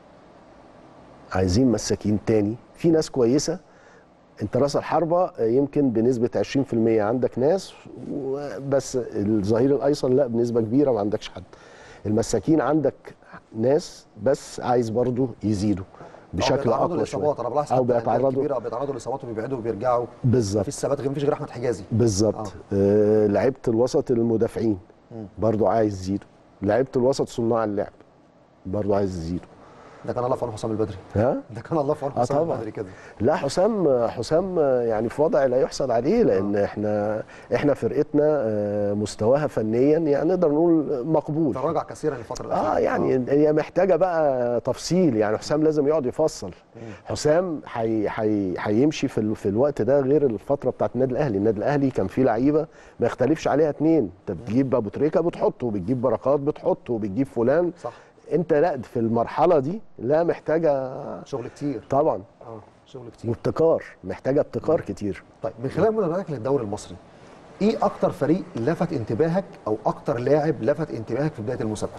عايزين مساكين تاني في ناس كويسه انت راس الحربه آه، يمكن بنسبه 20% عندك ناس و- بس الظهير الايسر لا بنسبه كبيره ما عندكش حد المساكين عندك ناس بس عايز برضو يزيدوا أو بشكل بيتعرضوا اقوى للاصابات شويه انا بلاحظ او حتى الأندية بيتعرضوا الكبيره بيتعرضوا للاصابات وبيبعدوا وبيرجعوا بالظبط مفيش ثبات غير مفيش غير احمد حجازي بالظبط آه لعيبه الوسط المدافعين برضو عايز يزيدوا لعيبه الوسط صناع اللعب برضو عايز يزيدوا ده كان الله في عون حسام البدري ها ده كان الله في عون آه حسام طبعاً. البدري كده لا حسام حسام يعني في وضع لا يحسد عليه لان احنا احنا فرقتنا آه، مستواها فنيا يعني نقدر نقول مقبول تراجع كثيرا الفتره الاخيره اه يعني هي محتاجه بقى تفصيل يعني حسام لازم يقعد يفصل حسام حي حي هيمشي في ال- في الوقت ده غير الفتره بتاعت النادي الاهلي النادي الاهلي كان فيه لعيبه ما يختلفش عليها اتنين انت بتجيب ابو تريكه بتحطه بتجيب بركات بتحطه بتجيب فلان صح انت لا في المرحله دي لا محتاجه شغل كتير طبعا اه شغل كتير وابتكار محتاجه ابتكار كتير طيب من خلال متابعتك للدوري المصري ايه اكتر فريق لفت انتباهك او اكتر لاعب لفت انتباهك في بدايه المسابقه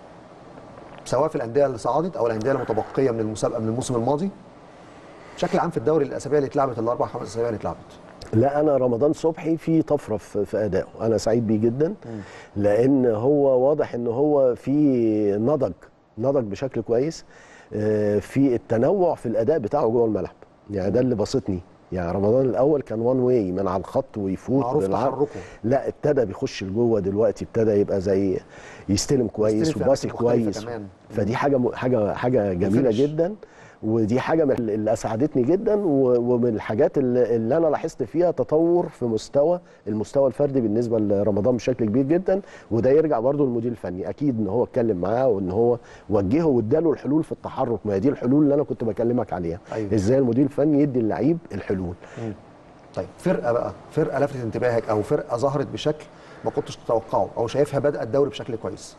سواء في الانديه اللي صعدت او الانديه المتبقيه من المسابقه من الموسم الماضي بشكل عام في الدوري الاسابيع اللي اتلعبت الاربع خمس اسابيع اللي اتلعبت لا انا رمضان صبحي في طفره في, في ادائه انا سعيد بيه جدا لان هو واضح ان هو في نضج نضج بشكل كويس آه، في التنوع في الاداء بتاعه جوه الملعب يعني ده اللي بسطني يعني رمضان الاول كان وان واي من على الخط ويفوت معروف بالعرض. تحركه. لا ابتدى بيخش لجوه دلوقتي ابتدى يبقى زي يستلم كويس يستلم في وباسي أماكن مختلفة كويس كمان. فدي حاجه م- حاجه حاجه جميله وفينش. جدا ودي حاجه من اللي اسعدتني جدا و- ومن الحاجات اللي, اللي انا لاحظت فيها تطور في مستوى المستوى الفردي بالنسبه لرمضان بشكل كبير جدا وده يرجع برضه للمدير الفني اكيد ان هو اتكلم معاه وان هو وجهه واداله الحلول في التحرك ما هي دي الحلول اللي انا كنت بكلمك عليها أيوة. ازاي المدير الفني يدي اللعيب الحلول طيب فرقه بقى فرقه لفتت انتباهك او فرقه ظهرت بشكل ما كنتش تتوقعه او شايفها بدأ الدوري بشكل كويس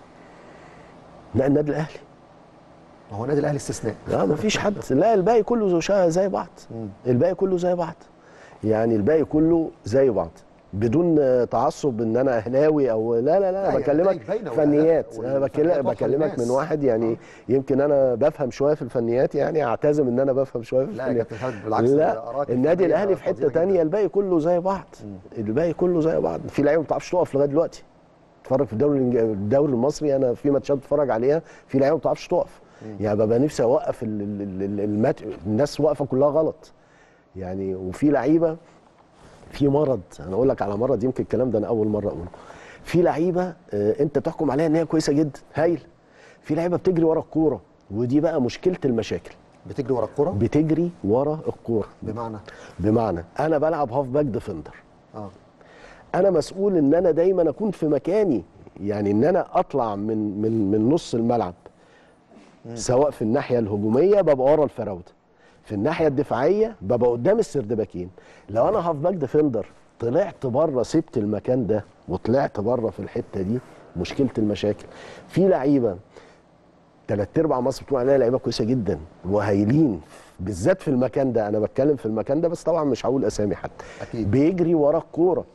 لا النادي الاهلي ما هو النادي الاهلي استثناء لا ما فيش حد لا الباقي كله زو- شا- زي بعض الباقي كله زي بعض يعني الباقي كله زي بعض بدون آه، تعصب ان انا اهلاوي او لا لا لا, لا، انا هي بكلمك نتائج باينة فنيات والأداء انا بكلم والفنيات واضحة بكلمك للناس. من واحد يعني يمكن انا بفهم شويه في الفنيات يعني اعتزم ان انا بفهم شويه في لا يا الفنيات كابتن خالد بالعكس ده لا آراءك النادي الفنية الاهلي في حته قديمة تانية جداً. الباقي كله زي بعض الباقي كله زي بعض في لعيبه ما بتعرفش تقف لغايه دلوقتي اتفرج في الدوري الإنج- الدوري المصري انا في ماتشات بتفرج عليها في لعيبه ما بتعرفش تقف يعني ببقى نفسي اوقف ال- ال- ال- المات... الناس واقفه كلها غلط يعني وفي لعيبه في مرض انا اقول لك على مرض يمكن الكلام ده انا اول مره اقوله في لعيبه آه، انت تحكم عليها ان هي كويسه جدا هايل في لعيبه بتجري ورا الكوره ودي بقى مشكله المشاكل بتجري ورا الكره بتجري ورا الكوره بمعنى بمعنى انا بلعب هاف باك ديفندر اه انا مسؤول ان انا دايما اكون في مكاني يعني ان انا اطلع من من من نص الملعب سواء في الناحيه الهجوميه ببقى ورا الفراوده في الناحيه الدفاعيه ببقى قدام السردباكين لو انا هاف باك ديفندر طلعت بره سبت المكان ده وطلعت بره في الحته دي مشكله المشاكل في لعيبه ثلاث ارباع مصر بتقول عليها لعيبه كويسه جدا وهايلين بالذات في المكان ده انا بتكلم في المكان ده بس طبعا مش هقول اسامي حتى أكيد. بيجري ورا الكوره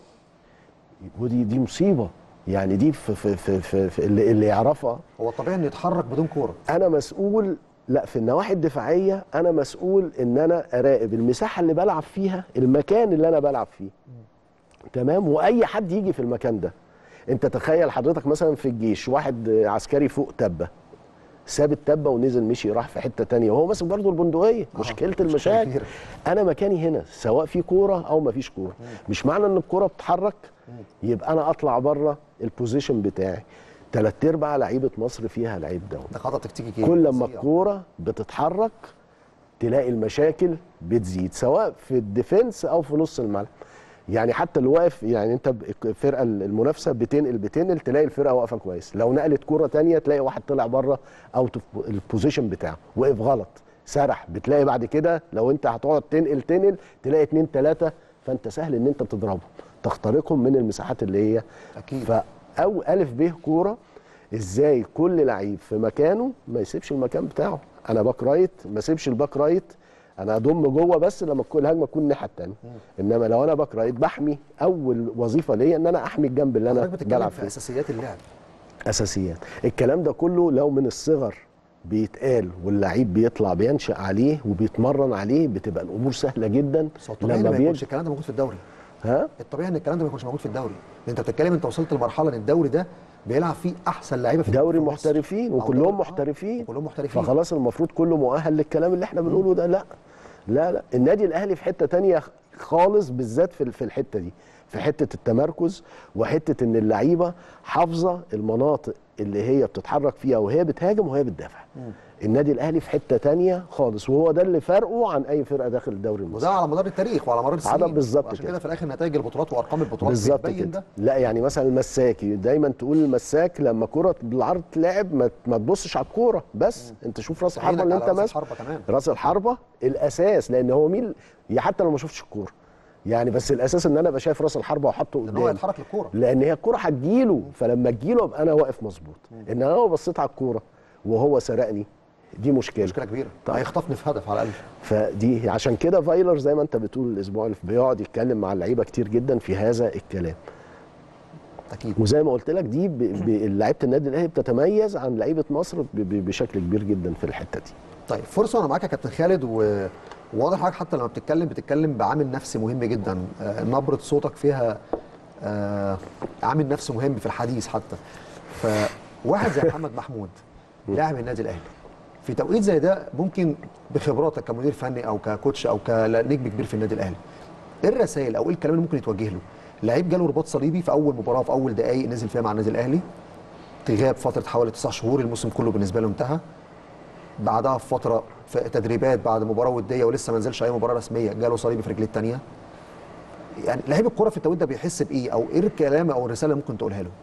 ودي دي مصيبه يعني دي في, في, في, في, في اللي, اللي يعرفها هو طبيعي انه يتحرك بدون كوره انا مسؤول لا في النواحي الدفاعيه انا مسؤول ان انا اراقب المساحه اللي بلعب فيها المكان اللي انا بلعب فيه تمام واي حد يجي في المكان ده انت تخيل حضرتك مثلا في الجيش واحد عسكري فوق تبه ساب التبه ونزل مشي راح في حته تانية وهو ماسك برضه البندقيه آه، مشكله مشكلة المشاكل كبيرة. انا مكاني هنا سواء في كوره او ما فيش كوره مش معنى ان الكوره بتتحرك يبقى انا اطلع بره البوزيشن بتاعي ثلاث ارباع لعيبه مصر فيها لعيب دولي ده خطا تكتيكي كده كل ما فظيع. الكوره بتتحرك تلاقي المشاكل بتزيد سواء في الديفنس او في نص الملعب يعني حتى اللي واقف يعني انت ب- الفرقه المنافسه بتنقل بتنقل تلاقي الفرقه واقفه كويس لو نقلت كوره تانية تلاقي واحد طلع بره اوت اوف البوزيشن بتاعه وقف غلط سرح بتلاقي بعد كده لو انت هتقعد تنقل تنقل تلاقي اتنين تلاته فانت سهل ان انت تضربهم تخترقهم من المساحات اللي هي أكيد. فاو الف ب كوره ازاي كل لعيب في مكانه ما يسيبش المكان بتاعه انا باك رايت ما اسيبش الباك رايت انا اضم جوه بس لما تكون الهجمه تكون الناحيه الثانيه انما لو انا باك رايت بحمي اول وظيفه ليا ان انا احمي الجنب اللي انا حضرتك بتتكلم بلعب في فيه اساسيات اللعب اساسيات الكلام ده كله لو من الصغر بيتقال واللعيب بيطلع بينشأ عليه وبيتمرن عليه بتبقى الامور سهله جدا بس هو الطبيعي لما إن ما يكونش بيجي الكلام ده موجود في الدوري ها الطبيعي ان الكلام ده ما يكونش موجود في الدوري انت بتتكلم انت وصلت لمرحله ان الدوري ده بيلعب فيه احسن لعيبه في دوري في مصر. محترفين أو وكلهم دوري- آه، محترفين وكلهم محترفين فخلاص المفروض كله مؤهل للكلام اللي احنا بنقوله ده لا لا لا النادي الاهلي في حته تانية خالص بالذات في في الحته دي في حته التمركز وحته ان اللعيبه حافظه المناطق اللي هي بتتحرك فيها وهي بتهاجم وهي بتدافع النادي الاهلي في حته تانية خالص وهو ده اللي فرقه عن اي فرقه داخل الدوري المصري وده على مدار التاريخ وعلى مدار السنين عدم بالظبط عشان كده. كده في الاخر نتائج البطولات وارقام البطولات بالظبط بتبين كده ده لا يعني مثلا المساكي دايما تقول المساك لما كرة بالعرض تلعب ما, ما تبصش على الكوره بس انت شوف راس الحربه عينك اللي على انت راس ماسك الحربة كمان. راس الحربه الاساس لان هو مين يا حتى لو ما شفتش الكوره يعني بس الاساس ان انا ابقى شايف راس الحربه واحطه ان هو قدام يتحرك للكوره لان هي الكوره هتجيله فلما تجيله ابقى انا واقف مظبوط ان انا لو بصيت على الكوره وهو سرقني دي مشكله مشكله كبيره طيب. هيخطفني في هدف على الاقل فدي عشان كده فايلر زي ما انت بتقول الاسبوع اللي بيقعد يتكلم مع اللعيبه كتير جدا في هذا الكلام اكيد وزي ما قلت لك دي ب- ب- لعيبه النادي الاهلي بتتميز عن لعيبه مصر ب- ب- بشكل كبير جدا في الحته دي طيب فرصه وانا معاك يا كابتن خالد و- وواضح حضرتك حتى لما بتتكلم بتتكلم بعامل نفسي مهم جدا آه، نبره صوتك فيها آه، عامل نفسي مهم في الحديث حتى فواحد زي محمد محمود لاعب النادي الاهلي في توقيت زي ده ممكن بخبراتك كمدير فني او ككوتش او كنجم كبير في النادي الاهلي ايه الرسائل او ايه الكلام اللي ممكن يتوجه له لعيب جاله رباط صليبي في اول مباراه في اول دقائق نزل فيها مع النادي الاهلي غاب فتره حوالي تسع شهور الموسم كله بالنسبه له انتهى بعدها بفتره في تدريبات بعد مباراه وديه ولسه ما نزلش اي مباراه رسميه جاله صليبي في رجليه الثانيه يعني لعيب الكوره في التوقيت ده بيحس بايه او ايه الكلام او الرساله اللي ممكن تقولها له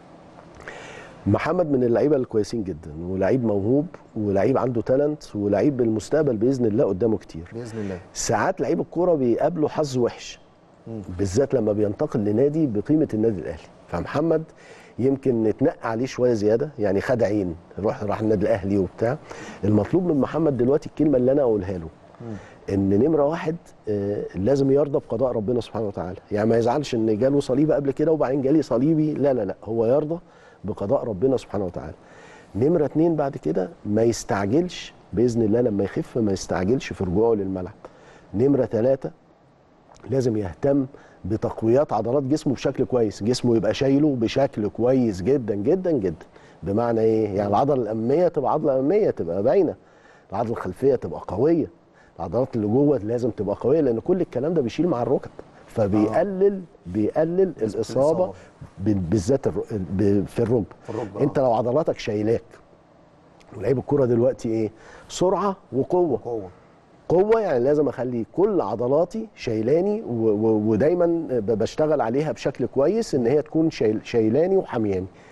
محمد من اللعيبه الكويسين جدا ولعيب موهوب ولعيب عنده تالنت ولعيب بالمستقبل باذن الله قدامه كتير باذن الله ساعات لعيب الكوره بيقابله حظ وحش بالذات لما بينتقل لنادي بقيمه النادي الاهلي فمحمد يمكن نتنقى عليه شويه زياده يعني خد عين راح راح النادي الاهلي وبتاع المطلوب من محمد دلوقتي الكلمه اللي انا اقولها له ان نمره واحد آه، لازم يرضى بقضاء ربنا سبحانه وتعالى يعني ما يزعلش ان جاله صليبي قبل كده وبعدين جالي صليبي لا لا لا هو يرضى بقضاء ربنا سبحانه وتعالى نمره اتنين بعد كده ما يستعجلش باذن الله لما يخف ما يستعجلش في رجوعه للملعب نمره ثلاثه لازم يهتم بتقويات عضلات جسمه بشكل كويس جسمه يبقى شايله بشكل كويس جدا جدا جدا بمعنى ايه يعني العضله الاماميه تبقى عضله اماميه تبقى باينه العضله الخلفيه تبقى قويه العضلات اللي جوه لازم تبقى قويه لان كل الكلام ده بيشيل مع الركب فبيقلل بيقلل الاصابه الإصابة. ب- بالذات الر- ب- في الركب في الركبة، انت لو عضلاتك شايلاك ولعيب الكوره دلوقتي ايه سرعه وقوه قوه قوه يعني لازم اخلي كل عضلاتي شايلاني و- و- ودايما ب- بشتغل عليها بشكل كويس ان هي تكون شايل- شايلاني وحمياني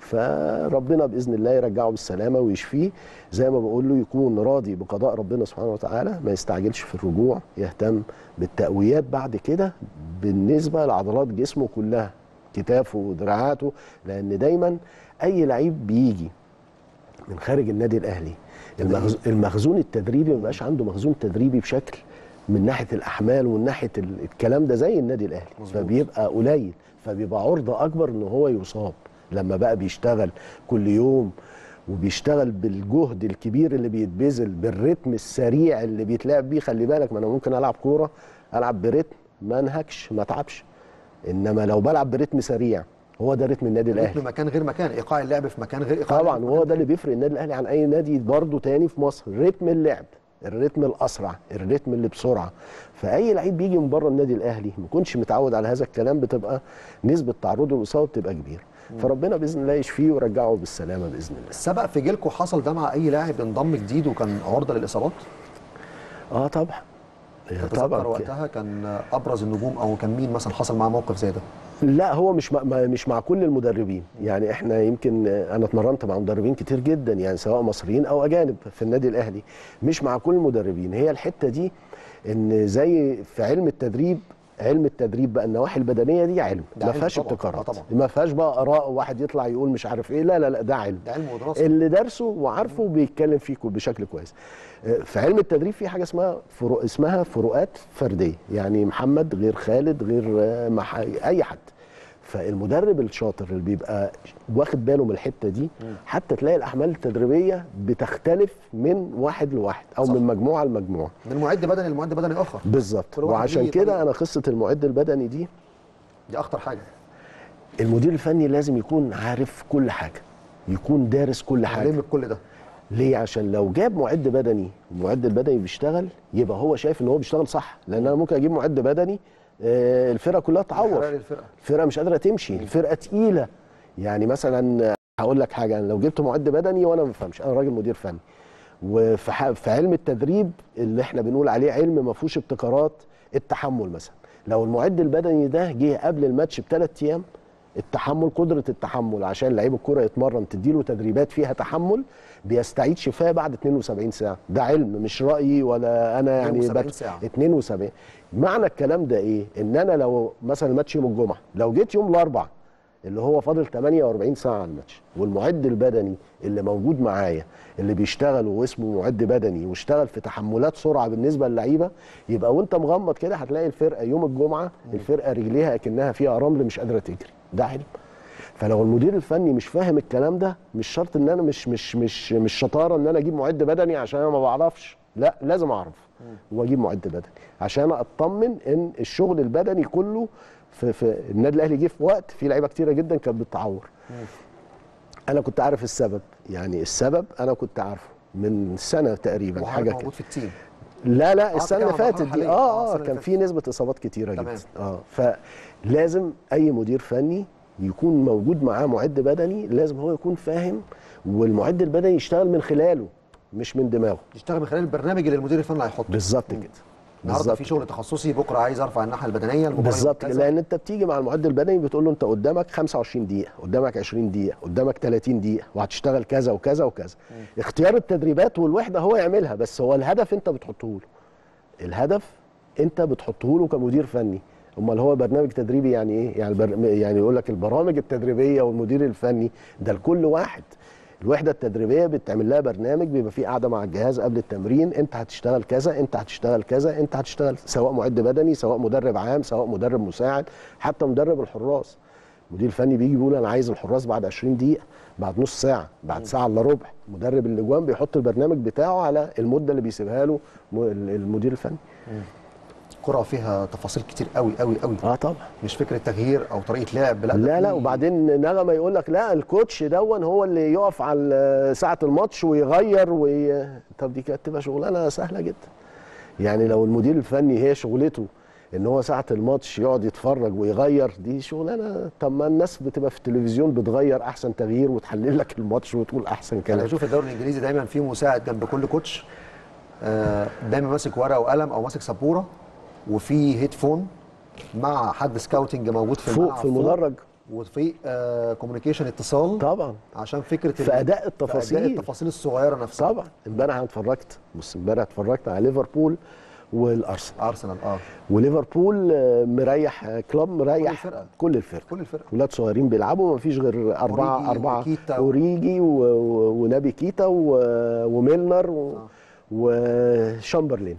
فربنا باذن الله يرجعه بالسلامه ويشفيه زي ما بقول له يكون راضي بقضاء ربنا سبحانه وتعالى ما يستعجلش في الرجوع يهتم بالتقويات بعد كده بالنسبه لعضلات جسمه كلها كتافه ودراعاته لان دايما اي لعيب بيجي من خارج النادي الاهلي المخز- المخزون التدريبي ما بقاش عنده مخزون تدريبي بشكل من ناحيه الاحمال ومن ناحيه ال- الكلام ده زي النادي الاهلي مظبوط. فبيبقى قليل فبيبقى عرضه اكبر ان هو يصاب لما بقى بيشتغل كل يوم وبيشتغل بالجهد الكبير اللي بيتبذل بالريتم السريع اللي بيتلعب بيه خلي بالك ما انا ممكن العب كوره العب بريتم ما انهكش ما اتعبش انما لو بلعب بريتم سريع هو ده ريتم النادي الاهلي رتم مكان غير مكان ايقاع اللعب في مكان غير ايقاع طبعا اللعب في وهو مكان ده اللي بيفرق النادي الاهلي عن اي نادي برضه تاني في مصر رتم اللعب الريتم الاسرع الريتم اللي بسرعه فاي لعيب بيجي من بره النادي الاهلي ما يكونش متعود على هذا الكلام بتبقى نسبه تعرضه للاصابه بتبقى كبيره فربنا باذن الله يشفيه ويرجعه بالسلامه باذن الله سبق في جيلكم حصل ده مع اي لاعب انضم جديد وكان عرضه للاصابات اه طبعا تتذكر طبعا ك- وقتها كان ابرز النجوم او كان مين مثلا حصل معاه موقف زي ده لا هو مش مع ما- مش مع كل المدربين يعني احنا يمكن انا اتمرنت مع مدربين كتير جدا يعني سواء مصريين او اجانب في النادي الاهلي مش مع كل المدربين هي الحته دي ان زي في علم التدريب علم التدريب بقى النواحي البدنيه دي علم ده ما علم فيهاش طبعاً. ابتكارات آه طبعاً. ما فيهاش بقى اراء واحد يطلع يقول مش عارف ايه لا لا لا ده علم ده علم ودراسه اللي دارسه وعارفه بيتكلم فيه كو- بشكل كويس آه، في علم التدريب في حاجه اسمها فرو اسمها فروقات فرديه يعني محمد غير خالد غير آه، مح... اي حد فالمدرب الشاطر اللي بيبقى واخد باله من الحته دي حتى تلاقي الاحمال التدريبيه بتختلف من واحد لواحد او صح. من مجموعه لمجموعه من معد بدني لمعد بدني اخر بالظبط كل واحد وعشان ليه كده طريقة. انا قصه المعد البدني دي دي اخطر حاجه المدير الفني لازم يكون عارف كل حاجه يكون دارس كل حاجه علم كل ده ليه عشان لو جاب معد بدني المعد البدني بيشتغل يبقى هو شايف ان هو بيشتغل صح لان انا ممكن اجيب معد بدني آه، الفرقه كلها حرارة تعور للفرقه الفرقه مش قادره تمشي الفرقه تقيله يعني مثلا هقول لك حاجه أنا لو جبت معد بدني وانا ما بفهمش انا راجل مدير فني وفي ح- في علم التدريب اللي احنا بنقول عليه علم ما فيهوش ابتكارات التحمل مثلا لو المعد البدني ده جه قبل الماتش بثلاث ايام التحمل قدره التحمل عشان لعيب الكوره يتمرن تديله تدريبات فيها تحمل بيستعيد شفاه بعد 72 ساعه ده علم مش رايي ولا انا يعني 72 بت- ساعة. 72 معنى الكلام ده ايه ان انا لو مثلا الماتش يوم الجمعه لو جيت يوم الاربعاء اللي هو فاضل 48 ساعه على الماتش والمعد البدني اللي موجود معايا اللي بيشتغل واسمه معد بدني واشتغل في تحملات سرعه بالنسبه للعيبه يبقى وانت مغمض كده هتلاقي الفرقه يوم الجمعه الفرقه رجليها اكنها فيها رمل مش قادره تجري ده علم فلو المدير الفني مش فاهم الكلام ده مش شرط ان انا مش مش مش مش شطاره ان انا اجيب معد بدني عشان انا ما بعرفش لا لازم اعرف واجيب معد بدني عشان اطمن ان الشغل البدني كله في, في النادي الاهلي جه في وقت في لعيبه كتيره جدا كانت بتتعور انا كنت عارف السبب يعني السبب انا كنت عارفه من سنه تقريبا وحاجه حاجه كده موجود في التيم لا لا السنه اللي بتتكلم عن فاتت المرحلة دي الحالية. آه، اه اه السنة اللي كان فاتت. في نسبه اصابات كتيره تمام. جدا اه فلازم اي مدير فني يكون موجود معاه معد بدني لازم هو يكون فاهم والمعد البدني يشتغل من خلاله مش من دماغه يشتغل من خلال البرنامج اللي المدير الفني هيحطه بالظبط كده النهارده بالظبط في شغل تخصصي بكره عايز ارفع الناحيه البدنيه المباراة بالظبط يوم كده كذا. لان انت بتيجي مع المعد البدني بتقول له انت قدامك 25 دقيقه قدامك 20 دقيقه قدامك 30 دقيقه وهتشتغل كذا وكذا وكذا اختيار التدريبات والوحده هو يعملها بس هو الهدف انت بتحطه له الهدف انت بتحطه له كمدير فني امال هو برنامج تدريبي يعني ايه يعني بر... يعني يقول لك البرامج التدريبيه والمدير الفني ده لكل واحد الوحده التدريبيه بتعمل لها برنامج بيبقى فيه قاعده مع الجهاز قبل التمرين انت هتشتغل كذا انت هتشتغل كذا انت هتشتغل سواء معد بدني سواء مدرب عام سواء مدرب مساعد حتى مدرب الحراس المدير الفني بيجي بيقول انا عايز الحراس بعد 20 دقيقه بعد نص ساعه بعد ساعه الا ربع مدرب الاجوان بيحط البرنامج بتاعه على المده اللي بيسيبها له م- المدير الفني كرة فيها تفاصيل كتير قوي قوي قوي اه طبعا مش فكره تغيير او طريقه لعب لا ده لا لا في- وبعدين نغمه يقول لك لا الكوتش دون هو اللي يقف على ساعه الماتش ويغير وي... طب دي كانت تبقى شغلانه سهله جدا يعني لو المدير الفني هي شغلته ان هو ساعه الماتش يقعد يتفرج ويغير دي شغلانه طب ما الناس بتبقى في التلفزيون بتغير احسن تغيير وتحلل لك الماتش وتقول احسن انا كلام بشوف الدوري الانجليزي دايما في مساعد جنب كل كوتش آه، دايما ماسك ورقه وقلم او ماسك سبوره وفي هيدفون مع حد سكاوتنج موجود في فوق الملعب في المدرج وفي آه كوميونيكيشن اتصال طبعا عشان فكره في ال- اداء في التفاصيل اداء التفاصيل الصغيره نفسها طبعا امبارح انا اتفرجت بص امبارح اتفرجت على ليفربول والارسنال ارسنال اه وليفربول آه، مريح آه، كلوب مريح الفرقة. كل الفرقه كل الفرق ولاد صغيرين بيلعبوا ما فيش غير أربعة أوريجي أربعة وكيتا و- أوريجي و... و... ونبي كيتا و... وميلنر و... آه. وشامبرلين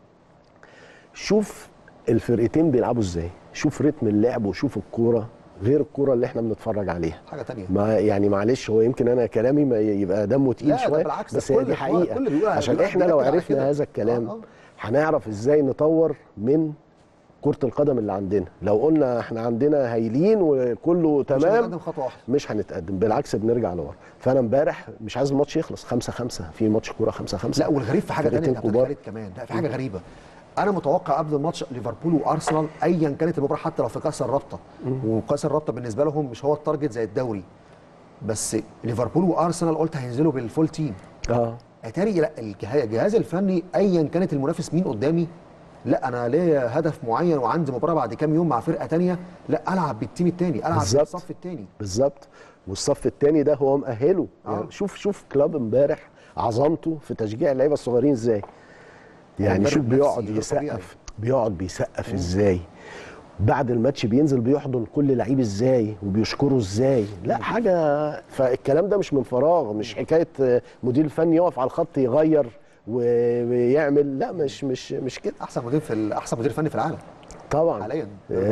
شوف الفرقتين بيلعبوا ازاي شوف رتم اللعب وشوف الكورة غير الكورة اللي احنا بنتفرج عليها حاجه تانية ما يعني معلش هو يمكن انا كلامي ما يبقى دمه تقيل لا، ده شويه بالعكس، ده بس هي كل دي الكورة- حقيقه كل اللي بيقول- عشان بيقول- احنا لو بيركز على عرفنا كده. هذا الكلام آه، آه. هنعرف ازاي نطور من كرة القدم اللي عندنا لو قلنا احنا عندنا هايلين وكله مش تمام هنقدم خطوه واحده مش هنتقدم بالعكس بنرجع لورا فانا امبارح مش عايز الماتش يخلص 5 5 في ماتش كوره 5 5 لا والغريب في حاجه ثانيه فرقتين يا كابتن كبار. خالد كمان لا في حاجه غريبه انا متوقع قبل الماتش ليفربول وارسنال ايا كانت المباراه حتى لو في كاس الرابطه وكاس الرابطه بالنسبه لهم مش هو التارجت زي الدوري بس ليفربول وارسنال قلت هينزلوا بالفول تيم اه اتاري لا الجهاز الجهاز الفني ايا كانت المنافس مين قدامي لا انا ليا هدف معين وعندي مباراه بعد كام يوم مع فرقه تانية لا العب بالتيم التاني العب بالظبط. بالصف التاني بالظبط والصف الثاني ده هو مأهله آه. يعني شوف شوف كلاب امبارح عظمته في تشجيع اللعيبه الصغيرين ازاي يعني مدرب شوف نفسي بيقعد غير طبيعي. يسقف بيقعد بيسقف ازاي بعد الماتش بينزل بيحضن كل لعيب ازاي وبيشكره ازاي لا حاجه فالكلام ده مش من فراغ مش حكايه آه، مدير الفني يقف على الخط يغير و- ويعمل لا مش مش مش كده احسن مدير في ال- احسن مدير فني في العالم طبعا حاليا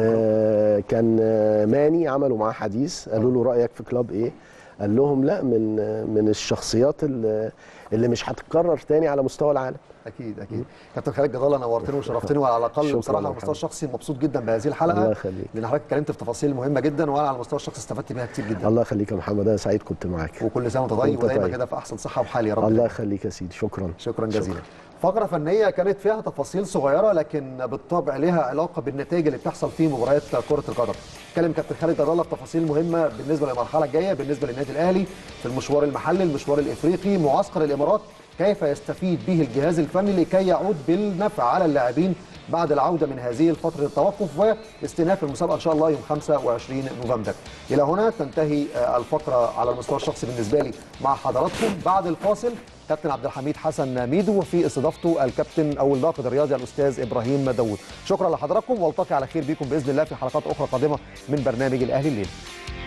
آه كان آه، ماني عملوا معاه حديث قالوا له رايك في كلاب ايه قال لهم لا من آه، من الشخصيات اللي, اللي مش هتتكرر تاني على مستوى العالم اكيد اكيد كابتن خالد جدالة نورتني وشرفتني وعلى الاقل شكراً بصراحه يا على المستوى محمد. الشخصي مبسوط جدا بهذه الحلقه الله يخليك. لان حضرتك اتكلمت في تفاصيل مهمه جدا وانا على المستوى الشخصي استفدت بيها كتير جدا الله يخليك يا محمد انا سعيد كنت معاك وكل سنه وانت طيب وأنت ودايما طيب. كده في احسن صحه وحال يا رب الله يخليك يا سيدي شكرا شكرا جزيلا فقره فنيه كانت فيها تفاصيل صغيره لكن بالطبع لها علاقه بالنتائج اللي بتحصل في مباريات كره القدم اتكلم كابتن خالد جدالة في تفاصيل مهمه بالنسبه للمرحله الجايه بالنسبه للنادي الاهلي في المشوار المحلي المشوار الافريقي معسكر الامارات كيف يستفيد به الجهاز الفني لكي يعود بالنفع على اللاعبين بعد العوده من هذه الفتره التوقف واستئناف المسابقه ان شاء الله يوم 25 نوفمبر. الى هنا تنتهي آه، الفقره على المستوى الشخصي بالنسبه لي مع حضراتكم بعد الفاصل كابتن عبد الحميد حسن ميدو وفي استضافته الكابتن او الناقد الرياضي الاستاذ ابراهيم داوود. شكرا لحضراتكم والتقي على خير بكم باذن الله في حلقات اخرى قادمه من برنامج الاهلي الليل.